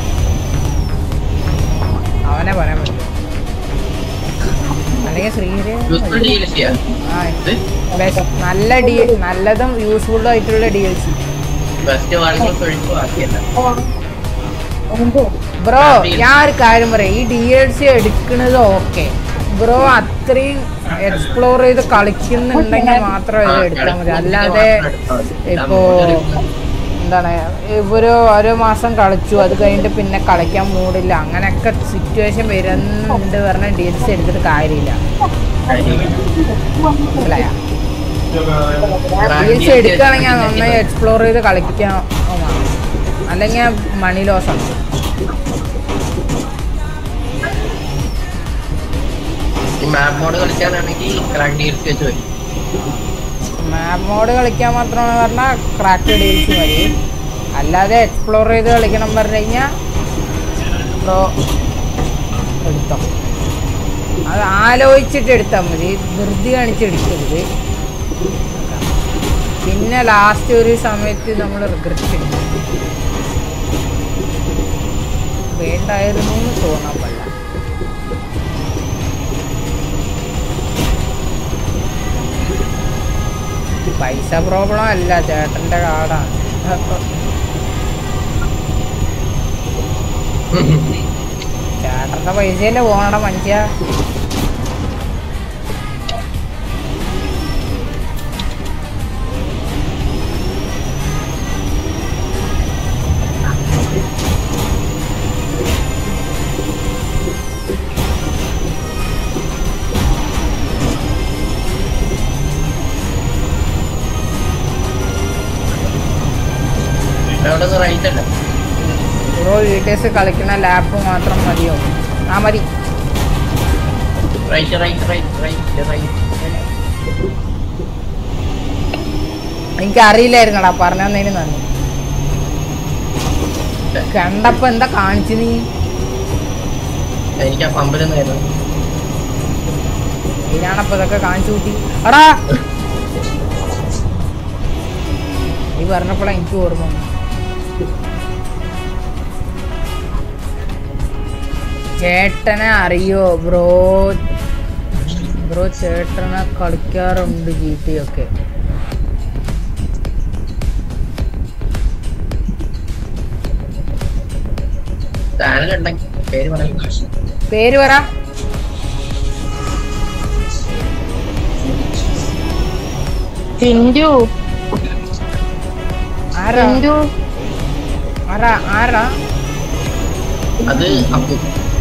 അവനെ പറയാൻ പറ്റും അല്ലെങ്കിൽ ശ്രീഹരി Useful DLC യാ? ആ ഇത് best. നല്ല ഡി നല്ലതും യൂസ്ഫുള്ളും ആയിട്ടുള്ള ഡി എൽ സി best വാങ്ങുമ്പോൾ ഒഴിച്ച് ബാക്കിയല്ല. ബ്രോ ഞാൻ ഒരു കാര്യം പറയാം ഈ ഡി എൽ സി എടുക്കുന്നത് ഓക്കെ ബ്രോ അത്രയും എക്സ്പ്ലോർ ചെയ്ത് കളിക്കുന്നുണ്ടെങ്കിൽ മാത്രം ഇത് എടുത്താൽ മതി അല്ലാതെ ഇപ്പോ എന്താണ് ഇവര് ഓരോ മാസം കളിച്ചു അത് കഴിഞ്ഞിട്ട് പിന്നെ കളിക്കാൻ മൂടില്ല അങ്ങനെയൊക്കെ സിറ്റുവേഷൻ വരുന്നുണ്ട് പറഞ്ഞ ഡി എൽ സി എടുത്തിട്ട് കാര്യമില്ല മനസ്സിലായ ഡി എൽ സി എടുക്കുകയാണെങ്കിൽ നന്നായി എക്സ്പ്ലോർ ചെയ്ത് കളിക്കാൻ അല്ലെങ്കിൽ മണി ലോസ് ആണ് ഈ മാപ്പ് മോഡ് കളിക്കാനാണെങ്കിൽ ക്രാക്ക് DLC വെച്ച് വരും മാപ്പ് മോഡ് കളിക്കാൻ മാത്രമാണ് പറഞ്ഞാൽ ക്രാക്ക് ഡി എൽ സി മതി അല്ലാതെ എക്സ്പ്ലോർ ചെയ്ത് കളിക്കണം പറഞ്ഞു കഴിഞ്ഞാൽ ബ്രോ എടുത്തോ അത് ആലോചിച്ചിട്ട് എടുത്താൽ മതി ധൃതി കാണിച്ചെടുക്കരുത് പിന്നെ ലാസ്റ്റ് ഒരു സമയത്ത് നമ്മൾ റിഗ്രറ്റ് ചെയ്യും വേണ്ടായിരുന്നു എന്ന് തോന്നാൻ പാടില്ല പൈസ പ്രോബ്ലം അല്ല ചേട്ടന്റെ കാർഡാണ് ചേട്ടന്റെ പൈസയല്ലേ പോണട മനുഷ്യ അവിടെ റൈറ്റ് അല്ല ബ്രോ വീഡിയോസ് കളിക്കുന്ന ലാപ്പ് മാത്രം മതിയോ ആ മതി right right right right right എനിക്ക് അറിയില്ലായിരുന്നടാ പറഞ്ഞു തന്നതിന് നന്ദി കണ്ടപ്പോ എന്താ കാണിച്ചു നീ എനിക്ക് ആ പമ്പിലൊന്നായിരുന്നു ഇതിനാണപ്പോ ഇതൊക്കെ കാണിച്ചു കൂട്ടി എടാ നീ പറഞ്ഞപ്പോഴാ എനിക്ക് ഓർമ്മ വന്നു. ചേട്ടനെ അറിയോ ബ്രോ ബ്രോ ചേട്ടനെ കളിക്കാറുണ്ട് ജി ടി ഒക്കെ ചാനൽ ഉണ്ടെങ്കിൽ പേര് പറയും പേര് പറ ടിൻഡു ആരാ ടിൻഡു ആരാ ആരാ അത് അപ്പു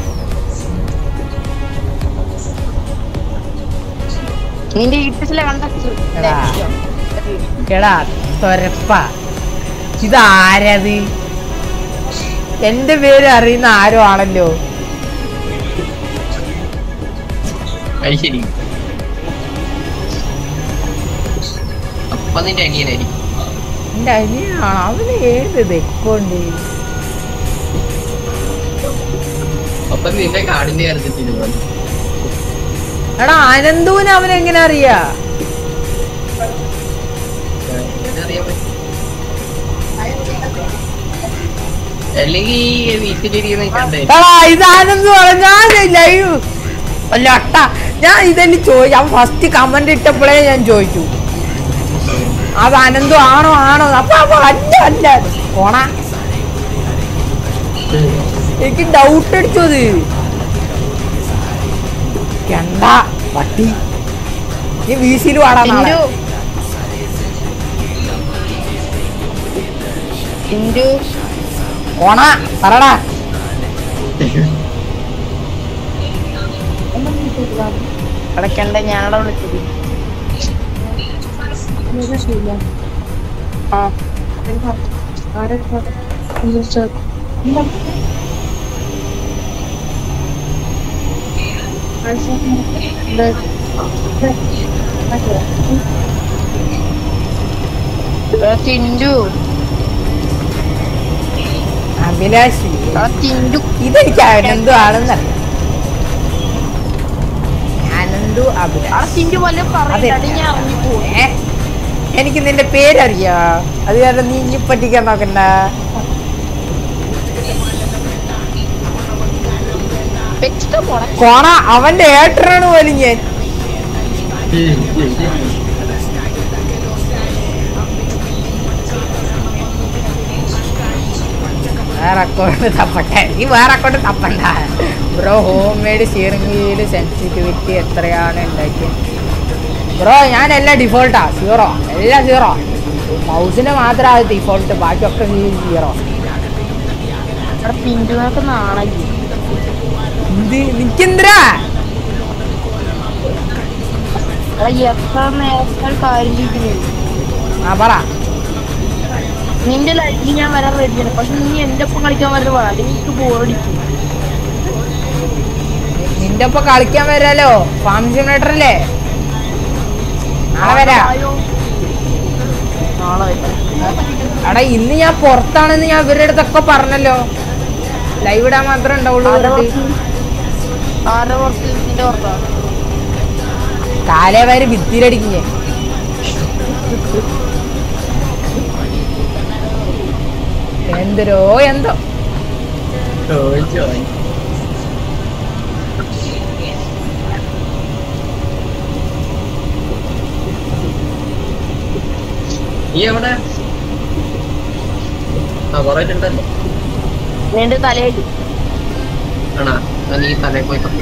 നിന്റെ ഈട്ടിസിലെ കണ്ട എടാ. എടാ തൊരപ്പ ഇതാരത് എന്റെ പേര് അറിയുന്ന ആരോ ആണല്ലോ അത് ശരി അപ്പൊ നിന്റെ അനിയനായിരിക്കും എന്റെ അനിയനാണ് അവന് ഏത് തെക്കുണ്ട് അപ്പൊ നിന്റെ കാടിന്റെ കാര്യത്തിൽ തീരുമാനം എടാ അനന്തൂന് അവൻ എങ്ങനെ അറിയാ അറിയാൻ പറ്റും അല്ലെങ്കിൽ വീട്ടിലിരിക്കുന്ന കണ്ടേ എടാ ഇതാണെന്ന് പറഞ്ഞാൽ ലൈവ് അല്ല അട്ട ഞാൻ ഇതെന്നെ ചോദിച്ചു അവൻ ഫസ്റ്റ് കമന്റ് ഇട്ടപ്പോഴേ ഞാൻ ചോദിച്ചു അത് അനന്തു ആണോ ആണോ അപ്പൊ അപ്പൊ അല്ല അല്ല പോണ എനിക്ക് ഡൗട്ട് അടിച്ചു അത് കണ്ട പട്ടി നീ വീശിയിൽ വാടാ നാളെ ഇന്റു പോണ പറടാ കിടക്കണ്ട ഞാനവിടെ വിളിച്ചത് ആ തിണ്ടു അഭിലാഷ് ആ തിണ്ടു ഇതെനിക്ക് അനന്തു ആണെന്നറിയാം അനന്തു ആ അഭിലാഷ് തിണ്ടു വല്ല അതെ. പറയാതെ ഞാൻ ഇറങ്ങിപ്പോ ഏ? എനിക്ക് നിന്റെ പേരറിയാ അത് കാരണം നീ ഇനി പറ്റിക്കാൻ നോക്കണ്ട വെച്ചിട്ട് പോണേ കോണ അവന്റെ ഏട്ടനാണ് പോലും ഞാൻ വേറെ അക്കൗണ്ട് തപ്പട്ടെ നീ വേറെ അക്കൗണ്ട് തപ്പണ്ട bro home made steering wheel sensitivity എത്രയാണ് ഉണ്ടാക്കിയത് ബ്രോ ഞാൻ എല്ലാം ഡിഫോൾട്ടാ സീറോ എല്ലാം സീറോ മൗസിന് മാത്രമാണ് ഡിഫോൾട്ട് ബാക്കിയൊക്കെ സീറോ അവിടെ തിണ്ടുനൊക്കെ നാണല്ലേ ഇത് നിക്കെന്തിരാ എടാ എത്ര നേരത്തെ കാര്യം ചെയ്തില്ലേ ആ പറ നിന്റെ ലൈഫിൽ ഞാൻ വരാൻ റെഡിയാണ് പക്ഷെ നീ എന്റെ ഒപ്പം കളിക്കാൻ വരുന്നത് വേണം അല്ലെങ്കിൽ എനിക്ക് ബോറടിക്കും നിന്റെ ഒപ്പം കളിക്കാൻ വരാലോ ഫാം സിമുലേറ്റർ അല്ലേ നാളെ വരാ ആയോ? നാളെ വരാം എടാ ഇന്ന് ഞാൻ പുറത്താണെന്ന് ഞാൻ ഇവരുടെ അടുത്തൊക്കെ പറഞ്ഞല്ലോ ലൈവ് ഇടാൻ മാത്രമേ ഉണ്ടാവുള്ളൂ ആരുടെ പറഞ്ഞിട്ട്. പുറത്ത്? ആരുടെ പുറത്ത് നിന്റെ പുറത്താണ് കാലേ വരെ ഭിത്തിയിലടിക്കും ഞാൻ എന്തരോ എന്തോ നീ എവിടെ ആ കൊറേ ഉണ്ടല്ലോ നിന്റെ തലയായിട്ട് ആണാ എന്നാ നീ തലേ പോയി തപ്പി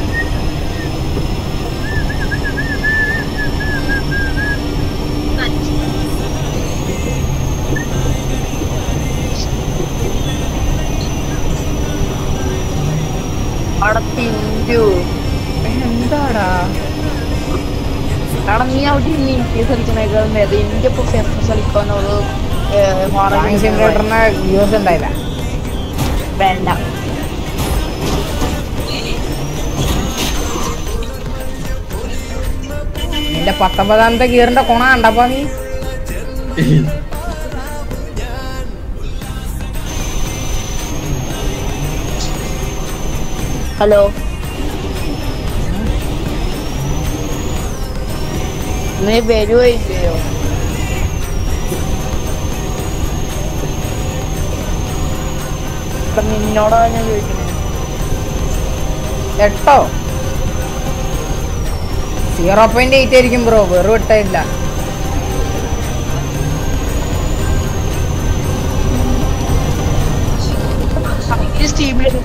അവിടെ തിഞ്ചു എന്താടാ കാരണം നീ അവിടെ ഇനി എനിക്ക് കളിക്കണേക്കാൾ നേരം എന്റെ ഒപ്പം ഫെർണസ് കളിക്കാനോട് ഫാം സിമുലേറ്ററിന് വ്യൂസ് ഉണ്ടായില്ല വേണ്ട നിന്റെ പത്തൊമ്പതാമത്തെ ഗിയറിന്റെ കൊണ കണ്ടപ്പോ നീ ഹലോ നീ വരുവോ ഇല്ലയോ ഇപ്പൊ നിന്നോടാ ഞാൻ ചോദിക്കണേ എട്ടോ സീറോ പോയിന്റ് എയ്റ്റ് ആയിരിക്കും ബ്രോ വെറും എട്ടില്ല ഇത് സ്റ്റീമിൽ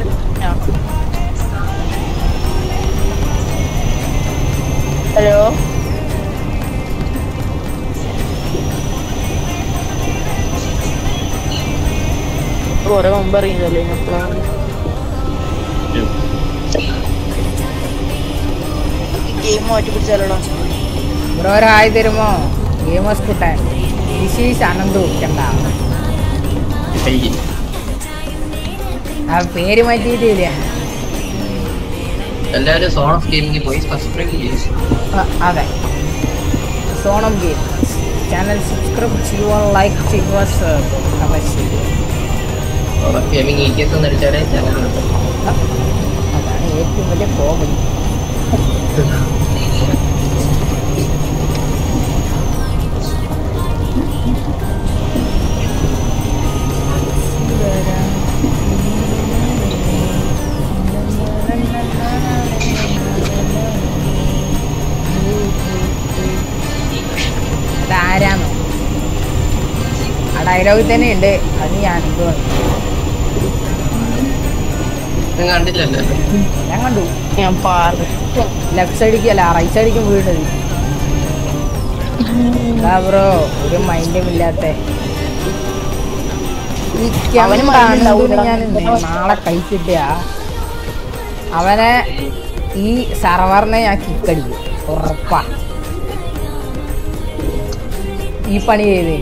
ഹലോ കുറെ മുമ്പ് അറിയുന്നല്ലേ ഗെയിം മാറ്റി പിടിച്ചാലോടാ ബ്രോ ഒരു ഹായ് തരുമോ ഗെയിമേഴ്സ് കുട്ടൻ ദിസ് അനന്തു കണ്ട ആ പേര് മാറ്റിയിട്ടില്ല എല്ലാവരും സോൺ ഓഫ് ഗെയിമിംഗ് പോയി സബ്സ്ക്രൈബ് ചെയ്യും ആ, അതെ സോണം ഗെയിം ചാനൽ സബ്സ്ക്രൈബ് ചെയ്യുക ലൈക്ക് ചെയ്യുക കമന്റ് ചെയ്യുക zone of gaming E T S എന്ന് അടിച്ചാലേ ചാനൽ അതാണ് ഏറ്റവും വലിയ കോമഡി ഡയലോഗിൽ തന്നെ ഉണ്ട് അത് ഞാൻ എന്ത് പറഞ്ഞു ഇത് കണ്ടില്ലല്ലോ ഞാൻ കണ്ടു ഞാൻ പറഞ്ഞു ലെഫ്റ്റ് സൈഡിക്ക് അല്ല റൈറ്റ് സൈഡിക്കും വീണത് ബ്രോ ഒരു മൈൻഡും ഇല്ലാത്ത ഈ അവന് കെവൻ mind ഉണ്ടാവൂല. താണ്ടൂന് ഞാൻ ഇന്ന് നാളെ കഴിച്ചിട്ട അവനെ ഈ സർവറിനെ ഞാൻ കിക്കടിക്കും ഉറപ്പാ ഈ പണി ചെയ്തേ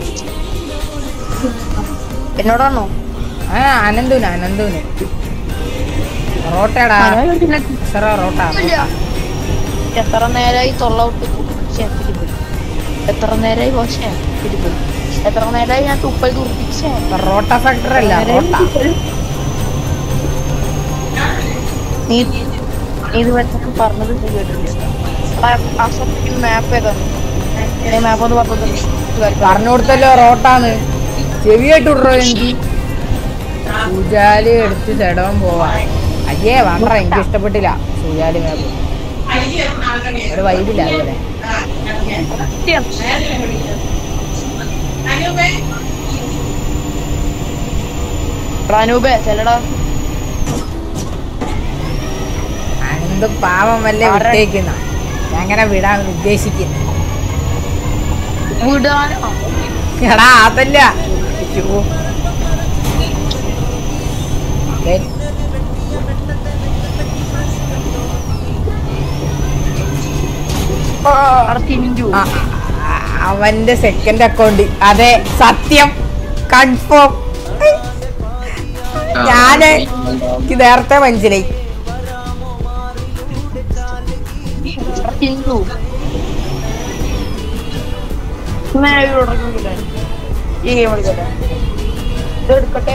എന്നോടാണോ ആ അനന്തുന് അനന്തുന് റോട്ടേടാ സറ റോട്ട ഇല്ല. എത്ര നേരായി തൊള്ള വിട്ട് കുടിച്ച് ഞാൻ പിടിപോയി എത്ര നേരായി പക്ഷേ പിടിപോയി എത്ര നേരായി ഞാൻ തുപ്പൽ തുറപ്പിച്ചേ റോട്ട ഫാക്ടർ അല്ല റോട്ട നീ നീ ഇത് വെച്ചൊക്കെ പറഞ്ഞത് നീ കേട്ടില്ല ആ മാപ്പ് ഏതാണ് മാപ്പ് ഒന്ന് പറഞ്ഞത് പറഞ്ഞു കൊടുത്തല്ലോ റോട്ടാന്ന് ചെവിയായിട്ട് വിടറോ എനിക്ക് സൂചാലി എടുത്ത് ചെടവൻ പോവാ അയ്യേ വേണ്ട എനിക്ക് ഇഷ്ടപ്പെട്ടില്ല സൂചാലി മാപ്പ് ഒരു വൈബില്ല അതുപോലെ റാനൂബേ ചെല്ലടാ അനന്ത് പാവം വല്ല വിട്ടേക്കുന്ന ഞാൻ അങ്ങനെ വിടാൻ ഉദ്ദേശിക്കുന്നു വിടാനോ എടാ അതല്ല അയ്യോ. ദേ, അവിടെ തിരിഞ്ഞു ആ, ആ, അവന്റെ സെക്കൻഡ് അക്കൗണ്ട് അതെ സത്യം കൺഫേം ഞാന് എനിക്ക് നേരത്തെ മനസ്സിലായി അവിടെ തിരിഞ്ഞു നേരെ തുടങ്ങിയില്ല ഈ ഗെയിം കളിക്കട്ടെ ഇത് എടുക്കട്ടെ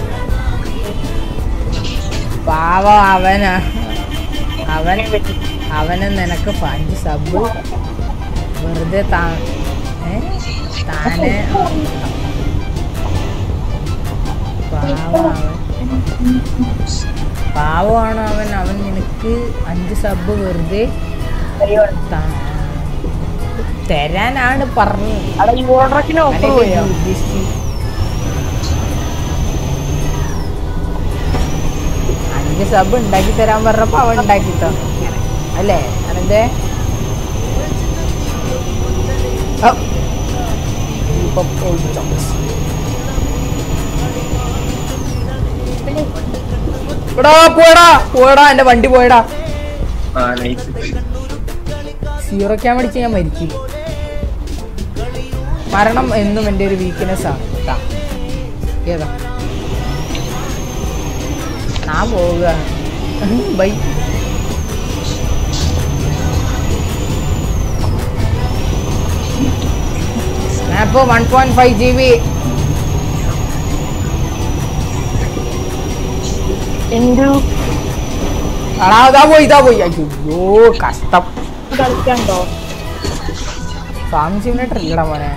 പാവം അവനാ അവൻ അവന് നിനക്ക് പഞ്ച് സബ് വെറുതെ താ ഏ? താനെ പാവം അവൻ പാവമാണ് അവൻ അവൻ നിനക്ക് അഞ്ച് സബ് വെറുതെ താ- തരാനാണ് പറഞ്ഞു അവിടെ ഈ ഓർഡറക്കിന് ഓഫർ പോയോ അഞ്ച് സബ് ഉണ്ടാക്കി തരാൻ പറഞ്ഞപ്പോ അവൻ ഉണ്ടാക്കി തന്നു അല്ലേ അനന്തേ ഓ. ഇപ്പൊ പോയി ചോദിച്ചു. എടാ പോടാ പോടാ എന്റെ വണ്ടി പോയടാ ആ നൈസ് സീറോ ക്യാം അടിച്ച് ഞാൻ മരിക്കും മരണം എന്നും എൻ്റെ ഒരു വീക്ക്നെസ് ആണ് ട്ടാ. ഏതാ ഞാൻ പോവുകയാണ് bye map one point five G B എന്തു അടാ ഇതാ പോയി ഇതാ പോയി അയ്യോ കഷ്ടം കളിക്കണ്ടോ ഫാമിംഗ് സിമിനേറ്റർ ഇല്ലടാ മോനെ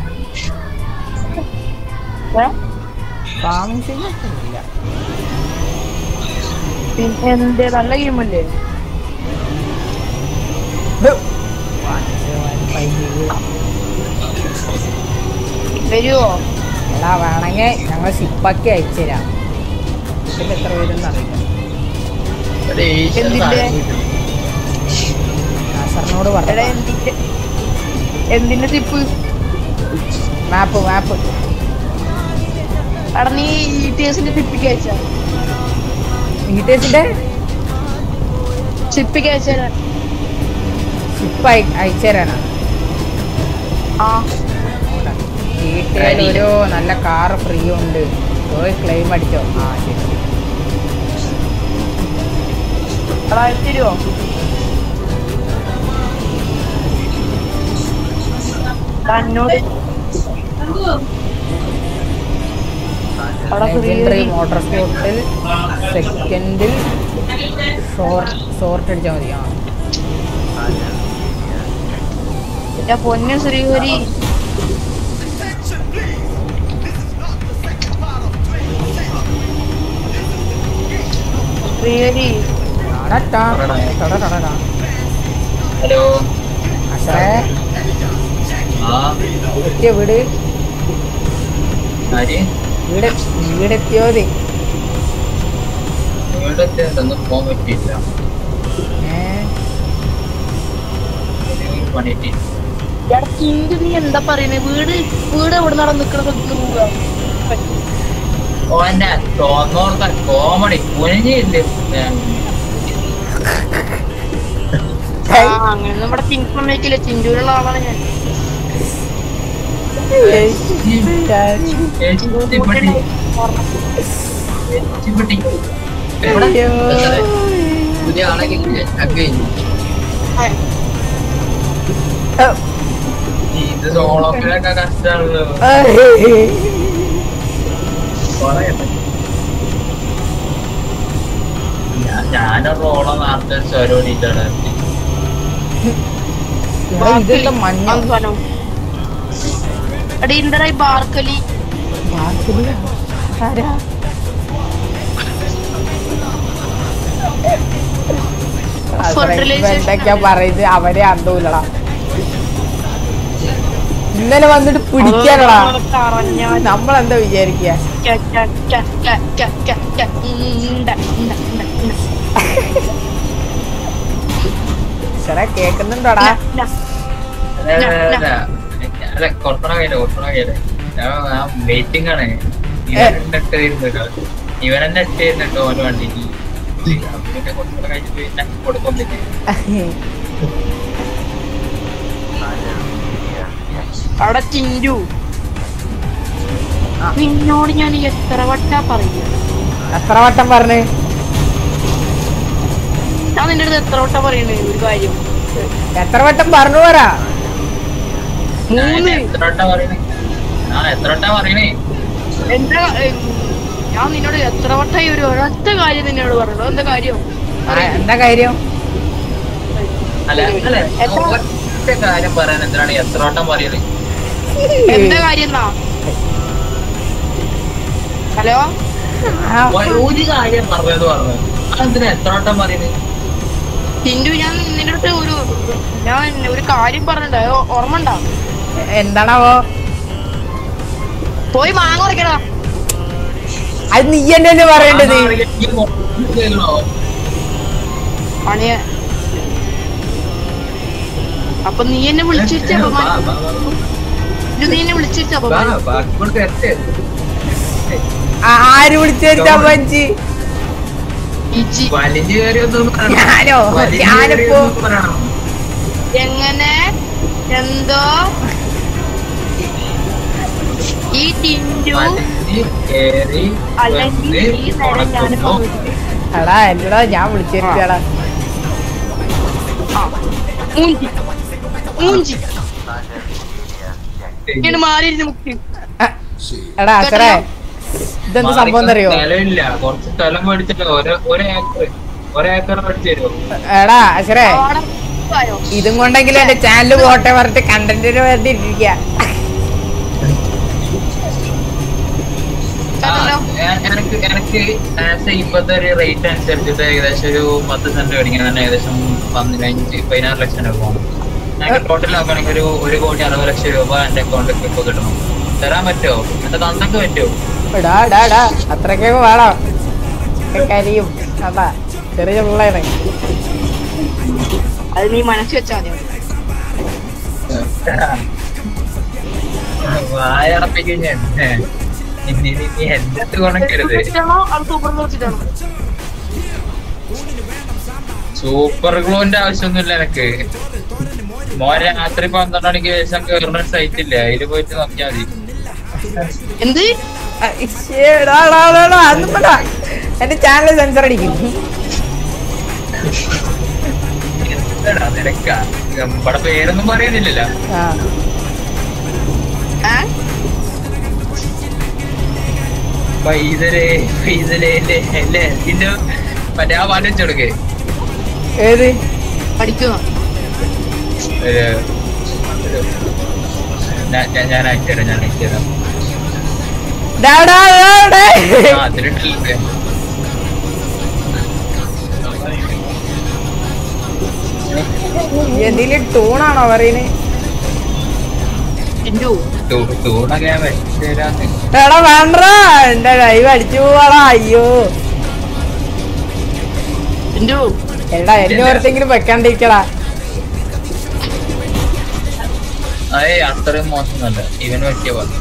ഏ? ഫാമിംഗ് സിമിനേറ്റർ ഇല്ല പിന്നെ എന്ത് നല്ല ഗെയിമല്ലേ വരുവോ എടാ വേണമെങ്കിൽ ഞങ്ങൾ സിപ്പാക്കി അയച്ചുതരാം ഇതിൽ എത്ര പേരെന്ന് അറിയില്ല ഒരു ഏഷ്യൻ എന്തിന്റെ? സാധനം കിട്ടും. നാസറിനോട് എടാ പറഞ്ഞു എന്തിന്റെ എന്തിന്റെ സിപ്പ് മാപ്പ് മാപ്പ് എടാ നീ ഇ ടി എസിന്റെ സിപ്പിക്ക് അയച്ചാ ഈറ്റേഴ്സിന്റെ സിപ്പിക്ക് അയച്ചാ സിപ്പ് അയച്ചുതരാനാ ആ ഈറ്റയിൽ ഒരു നല്ല കാർ ഫ്രീ ഉണ്ട് പോയി ക്ലെയിം അടിച്ചോ ആ ശരി ശരി. എടാ അയച്ചുതരുവോ തന്നോട് അവിടെ ലെജൻഡറി മോട്ടോർ സ്പോർട്ടിൽ സെക്കൻഡിൽ ഷോർട്ട് ഷോർട്ട് അടിച്ചാൽ മതി ആ എന്റെ പൊന്നു ശ്രീഹരി ശ്രീഹരി ടാടാ, ടാടാ, ടാടാ. ഹലോ അശ്രേ ആ എത്തിയ വീട് ആര് വീട് വീടെത്തിയോതി ഇവിടെ ഒന്നും പോകാൻ പറ്റിയില്ല ഏഹ് ഒരു പണിയിട്ട് എടാ ചിന്തു നീ എന്താ പറയണേ വീട് വീട് എവിടെ നടന്ന് നിക്കണ സ്ഥലത്ത് പോവുക ഓന്റെ തോന്നോർത്ത കോമഡി കുനിഞ്ഞില്ലേ ആ അങ്ങനെ നമ്മുടെ തിങ്ക് സമ്മതിക്കില്ല ചിന്തുവിനുള്ള ആളാണ് ഞാൻ എച്ചിപ്പെട്ടി എച്ചിപ്പെട്ടി പുതിയ ആളെ കിട്ടിയ കഴിഞ്ഞു ഇത് സോളോക്കിലൊക്കെ കഷ്ടാണല്ലോ ഞാനൊരു ഓളം നേരത്തെ സ്വരോടിയിട്ടാണ് ഇതെന്താ മഞ്ഞ അവസാനം എടാ എന്താ ഈ ബാർക്കലി ആരാ Fertilization. എന്തൊക്കെയാ പറയുന്നത് അവരെ അന്തൂലടാ ഇന്നലെ വന്നിട്ട് പിടിക്കാനടാ പറഞ്ഞാൽ നമ്മളെന്താ വിചാരിക്കുക ചേട്ടാ കേക്കുന്നുണ്ടോടാ അല്ല കൊട്ടണ കയ്യില് കൊട്ടണ കയ്യില് ഞാൻ വെയിറ്റിംഗ് ആണ് ഇവൻ നെട്ട് തരുന്നുണ്ടോ ഇവൻ തന്നെ നെട്ട് തരുന്നുണ്ടോ ഓന് വേണ്ടിട്ട് പിന്നെ കൊട്ടണ കഴിഞ്ഞിട്ട് പിന്നെ കൊടുക്കൊന്നില്ല അവിടെ ചിഞ്ചു നിന്നോട് ഞാൻ എത്ര വട്ടാ പറയുക എത്ര വട്ടം പറഞ്ഞ് ഞാൻ നിന്റെ അടുത്ത് എത്ര വട്ടാ പറയണേ ഒരു കാര്യം എത്ര വട്ടം പറഞ്ഞു പോരാ ഞാൻ മൂന്ന് എത്ര വട്ടാ പറയണേ ആ എത്ര വട്ടാ പറയണേ എന്താ ഏ, ഞാൻ നിന്നോട് എത്ര വട്ടായി ഒരു ഒരൊറ്റ കാര്യം നിന്നോട് പറഞ്ഞു എന്താ കാര്യം ആ, എന്താ കാര്യം അല്ല അല്ല ഒറ്റ കാര്യം പറയാൻ എന്തിനാണ് എത്ര വട്ടം പറയണേ എന്താ കാര്യം എന്നാ ഹലോ ആ, ഒരു കാര്യം പറഞ്ഞത് പറഞ്ഞു അതെന്തിനാ എത്ര വട്ടം പറയുന്നത് ചിന്തു ഞാൻ നിന്റെ അടുത്ത് ഒരു ഞാൻ ഒരു കാര്യം പറഞ്ഞിട്ടുണ്ടോ അത് ഓർമ്മ ഉണ്ടോ എന്താണാവോ പോയി മാങ്ങ ഉറക്കടാ അത് നീ എന്നല്ലേ പറയേണ്ടത് പണിയ അപ്പൊ നീ എന്നെ വിളിച്ചിരിച്ച നീ എന്നെ വിളിച്ചിരിച്ച ആ, ആര് വിളിച്ചാ പഞ്ച് ഇച്ചി വലിഞ്ഞു കയറി ഒന്നും ഞാനോ ഞാനിപ്പോ എങ്ങനെ എന്തോ ഈ ടിൻഡു കയറി അല്ലെങ്കിൽ ഈ നേരം ഞാനിപ്പോ എടാ എന്നടാ ഞാൻ വിളിച്ചിരിക്കടാ ആ, മൂഞ്ചി മൂഞ്ചി ഇങ്ങനെ മാറിയിരുന്ന് മുക്കി എടാ അച്ഛനെ ഇതെന്ത് സംഭവം എന്നറിയോ സ്ഥലമില്ല കുറച്ച് സ്ഥലം മേടിച്ചിട്ട് ഒരു ഒരു ഏക്കർ ഒരേക്കർ മേടിച്ചു തരുമോ എടാ അച്ഛനെ അവിടെ ആയോ? ഇതും കൊണ്ടെങ്കിലും എന്റെ ചാനൽ പോട്ടെ പറഞ്ഞിട്ട് കണ്ടന്റിന് വേണ്ടി ഇരിക്കുക ആ, കേട്ടല്ലോ? എ- എനിക്ക് എനിക്ക് ആസ് ഇപ്പത്തെ ഒരു റേറ്റ് അനുസരിച്ചിട്ട് ഏകദേശം ഒരു പത്ത് സെന്റ് മേടിക്കാൻ തന്നെ ഏകദേശം പതിനഞ്ച് പതിനാറ് ലക്ഷം രൂപ വേണം ഞങ്ങൾക്ക് ടോട്ടൽ നോക്കുകയാണെങ്കിൽ ഒരു ഒരു കോടി അറുപത് ലക്ഷം രൂപ എന്റെ അക്കൗണ്ടിൽ ഇപ്പൊ കിട്ടണം തരാൻ പറ്റുമോ എന്റെ തന്നൊക്കെ പറ്റുമോ എടാ എടാ എടാ അത്രയ്ക്കൊക്കെ വേണം ഒക്കെ കരിയും അതാ ചെറിയ പിള്ളേനെ അത് നീ മനസ്സിൽ വെച്ചാൽ മതി വായടപ്പിക്കും ഞാൻ ഇനി നീ എന്റെ അടുത്ത് കൊണക്കരുത് വെച്ചിട്ടാണോ അത് സൂപ്പർ വെച്ചിട്ടാണോ സൂപ്പർ ഗ്ലോന്റെ ആവശ്യമൊന്നുമില്ല എനിക്ക് മോൻ രാത്രി പന്ത്രണ്ട് മണിക്ക് ശേഷം കയറുന്ന സൈറ്റ് ഇല്ലേ അതില് പോയിട്ട് നോക്കിയാൽ മതി എന്ത് ആ, ഇശ്ശേ, എടാ, എടാ, എടാ, എടാ, അതൊന്നും വേണ്ട. എന്റെ ചാനൽ സെൻസർ അടിക്കും എന്താടാ നിനക്കാ നമ്മുടെ പേരൊന്നും പറയുന്നില്ലല്ലോ ആ ഏ? പൈതലേ പൈതലേ അല്ലേ ഇതിന്റെ മറ്റേ ആ പാട്ട് വെച്ചെടുക്ക് ഏത് പഠിക്കുക ഒരു ഒരു- ഞാൻ- ഞാൻ- ഞാൻ അയച്ചുതരാം ഞാൻ അയച്ചുതരാം ഡാ, ഡാ, ഡാ, ഡാ. ആ അതിലിട്ടില്ലേ എന്തെങ്കിലും ടൂണാണോ പറയുന്നത് ടിൻഡു ടൂ- ടൂണൊക്കെ ഞാൻ വെച്ച് തരാന്ന് എടാ വേണ്ട എന്റെ ലൈവ് അടിച്ചു പോവാടാ അയ്യോ ടിൻഡു എടാ എന്നെ ഓർത്തെങ്കിലും വെക്കാണ്ടിരിക്കടാ അതെ അത്രയും മോശമൊന്നുമല്ല ഇവന് പറ്റിയ പോലെ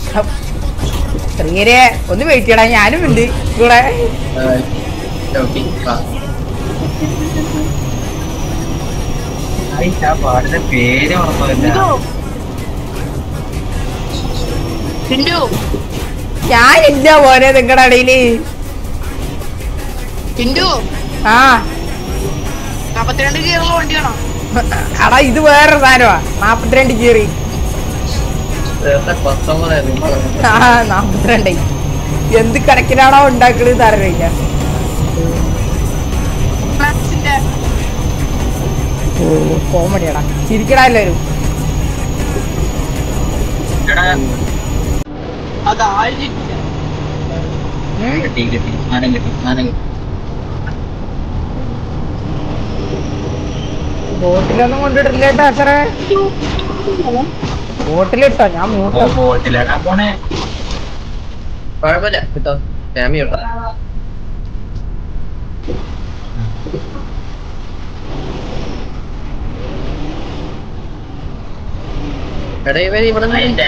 ശ്രീരെ ഒന്ന് വെയിറ്റ് ചെയ്യടാ ഞാനും ഉണ്ട് കൂടെ ഓക്കെ ആ പാടിന്റെ പേര് ഓർമ്മയില്ല ടിൻഡു ടിൻഡു ഞാനില്ല പോരെ നിങ്ങളുടെ ഇടയില് ടിൻഡു ആ നാപ്പത്തിരണ്ട് കീറുള്ള വണ്ടിയാണോ എടാ ഇത് വേറെ സാധനമാ നാപ്പത്തിരണ്ട് കീറി പത്തൊമ്പതായിരുന്നു ആ നാപ്പത്തിരണ്ട് എന്ത് കണക്കിനാണോ ഉണ്ടാക്കണത് അറിയില്ല ഫ്ലക്സിന്റെ കോമഡിയാടാ ചിരിക്കടാ എല്ലാവരും അത് ആയിരം കിട്ടി കിട്ടി സാധനം കിട്ടി സാധനം കിട്ടി ബോട്ടിലൊന്നും കൊണ്ടിട്ടില്ല കേട്ടോ അച്ഛനെ ബോട്ടിലിട്ടോ ഞാൻ മൂട്ടോ ബോട്ടിലാ പോണേ കുഴപ്പമില്ല കിട്ടോ ഫാമിലി ഉണ്ടോ എടാ ഇവര് ഇവിടെ അതിന്റെ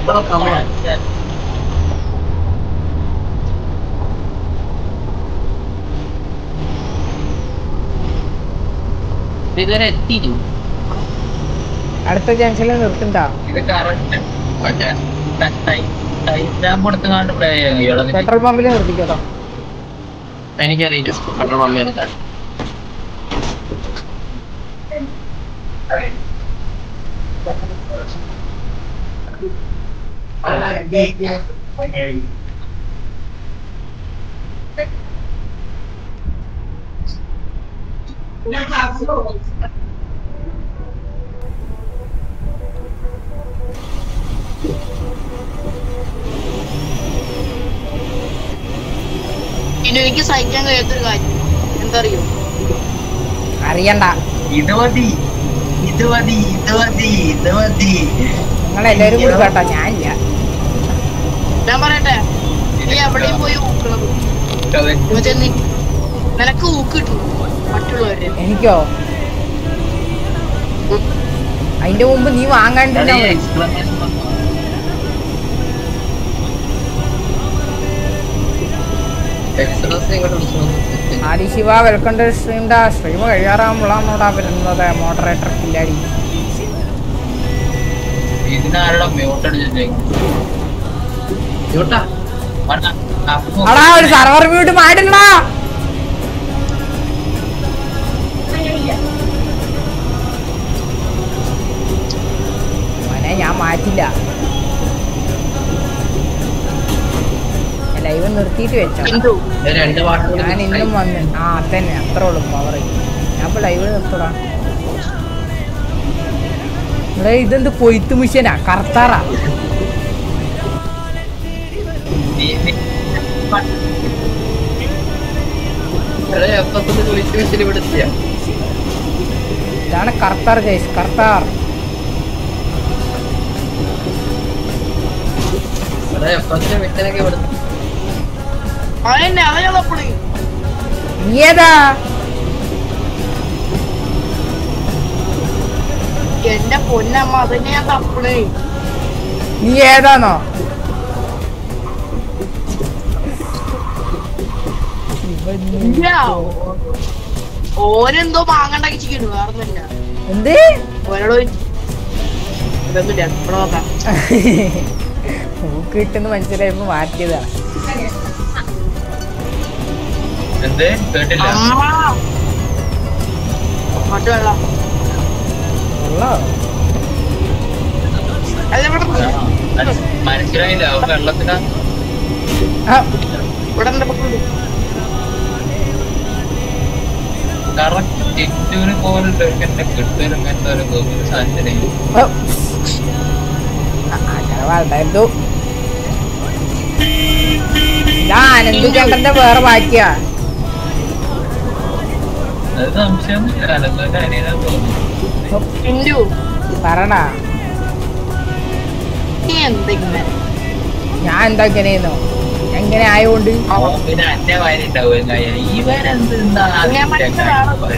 ഇതുവരെ എത്തിയിട്ടു അടുത്ത ജംഗ്ഷനിൽ നിർത്തണ്ട ഇത് കറക്റ്റ് പക്ഷേ ടൈം സ്റ്റാമ്പ് കൊടുത്ത് കണ്ട് പ്ലേ ചെയ്യാം പെട്രോൾ പമ്പിൽ നിർത്തിക്കോട്ടോ എനിക്കറിയില്ല പെട്രോൾ പമ്പിൽ എടുക്കാൻ ഇനി എനിക്ക് സഹിക്കാൻ കഴിയാത്തൊരു കാര്യം എന്താ അറിയോ അറിയണ്ട ഇത് മതി ഇത് മതി ഇത് മതി ഇത് മതി നിങ്ങളെല്ലാരും കൂടി കേട്ടോ ഞാനില്ല ഞാൻ പറയട്ടെ നീ എവിടെയും പോയി ഊക്കണത് എന്നുവെച്ചാ നീ നിനക്ക് ഊക്ക് കിട്ടും മറ്റുള്ളവരുടെ എനിക്കോ അതിന്റെ മുമ്പ് നീ വാങ്ങാണ്ടിരുന്നാ മതി എക്സ്പ്രസ് ഇങ്ങോട്ട് വിളിച്ചു ആദി ശിവ വെൽക്കം ടു സ്ട്രീമിന്റെ സ്ട്രീം കഴിയാറാകുമ്പോഴാണോടാ വരുന്നത് മോഡറേറ്റർ കില്ലാടി ഇതിനാരുടെ മ്യൂട്ട് അടിച്ചിട്ടേക്കും ഇങ്ങോട്ടാ അടാ ഒരു സർവർ മ്യൂട്ട് മാറ്റില്ലടാ മോനെ ഞാൻ മാറ്റില്ല ലൈവ് നിർത്തിയിട്ട് വെച്ചോ ടിൻഡു രണ്ട് പാട്ട് കൂടി ഞാൻ ഇന്നും വന്ന് ആ തന്നെ അത്ര ഉള്ളു പവർ ഞാൻ ഇപ്പൊ ലൈവ് നിർത്തടാ ഇവിടെ ഇതെന്ത് കൊയ്ത്ത് മിഷനാ കർത്താറാ എടാ എപ്പത്തൊന്ന് വിളിച്ചു വെച്ചിട്ട് ഇവിടെ എത്തിയ ഇതാണ് കർത്താർ ജയ്സ് കർത്താർ എടാ എപ്പത്തിന്റെ മിഷനൊക്കെ ഇവിടെ അതന്നെ അതെപ്പോഴേ നീ ഏതാ എന്റെ പൊന്നമ്മ അതന്നെ ഞാൻ തപ്പണേ നീ ഏതാന്നോ ഇല്ല ഓനെന്തോ മാങ്ങണ്ടാക്കി ചിക്കുന്നു വേറെ ഒന്നുമില്ല എന്ത് ഓനോട് ചോദിച്ചു. ഇതൊന്നുമില്ല ഇവിടെ നോക്കാം മൂക്ക് കിട്ടുന്ന മനസ്സിലായപ്പോ മാറ്റിയതാണ് എന്ത് കേട്ടില്ല അമ്മ മറ്റു വെള്ളം ഉള്ളോ അല്ല ഇവിടെ ആ, മനസ്സിലായില്ല അവൻ വെള്ളത്തിലാ ആ, ഇവിടെ ഉണ്ട് ഇവിടെ ഉണ്ട്. കറക്റ്റ് ടിറ്റൂന് പോലുണ്ട് എന്നെ കിട്ടും അങ്ങനത്തെ ഒരു ഗോകുല സാഹചര്യം ഓ. ആ, അങ്ങനെ വളർന്നു ഇതാ അനന്തു ചേട്ടന്റെ വേറെ ബാക്കിയാ അത് സംശയമൊന്നുമില്ല അനന്തന്റെ അനിയനാ തോന്നുന്നു ടിൻഡു പറടാ എന്തെങ്കിലും ഞാൻ എന്താ ഇങ്ങനെയെന്നോ എങ്ങനെ ആയതുകൊണ്ട് അവൻ പിന്നെ അന്നെ വായന ഉണ്ടാവും ഇവനെന്ത് ഞാൻ മനസ്സിലാണ്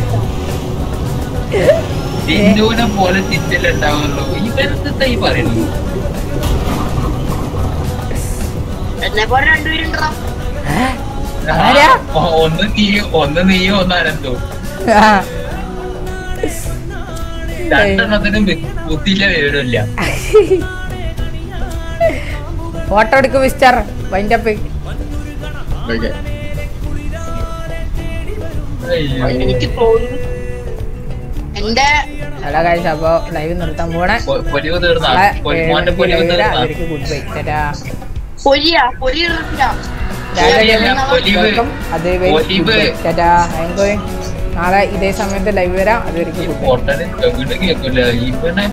ടിന്റുവിനെ പോലെ തിറ്റലുണ്ടാവുള്ളൂ ഇവരെന്താ ഈ പറയുന്നു എന്നെ പോലെ രണ്ടുപേരുണ്ടോ ആരാ? ആ, ഒന്ന് നീയോ ഒന്ന് നീയോ ഒന്ന് അനന്തോ രണ്ടെണ്ണത്തിനും ബു- ബുദ്ധിയില്ല വിവരമില്ല ഫോട്ടോ എടുക്കും മിസ്റ്റർ വൈൻഡപ്പ് അയ്യോ. എനിക്ക് തോന്നുന്നു എന്റെ ഹലോ കാഴ്ച അപ്പൊ ലൈവ് നിർത്താൻ പോണേ പൊ- പൊലിവ് തീർന്നാ നാളെ പൊലി- ഏഴ് മോന്റെ മണിക്ക് പൊലിവ് live വരാം. തീർന്നാ അവർക്ക് ഗുഡ് ബൈ ചേട്ടാ പൊരിയാ പൊരി ഇറക്കില്ല വെൽക്കം അത് ഒലിവ്. ചേട്ടാ നാളെ ഇതേ സമയത്ത് ലൈവ് വരാം അതുവരെയ്ക്ക് ഗുഡ് ബൈ പൊട്ടന് കേൾക്കില്ല ഇവനെ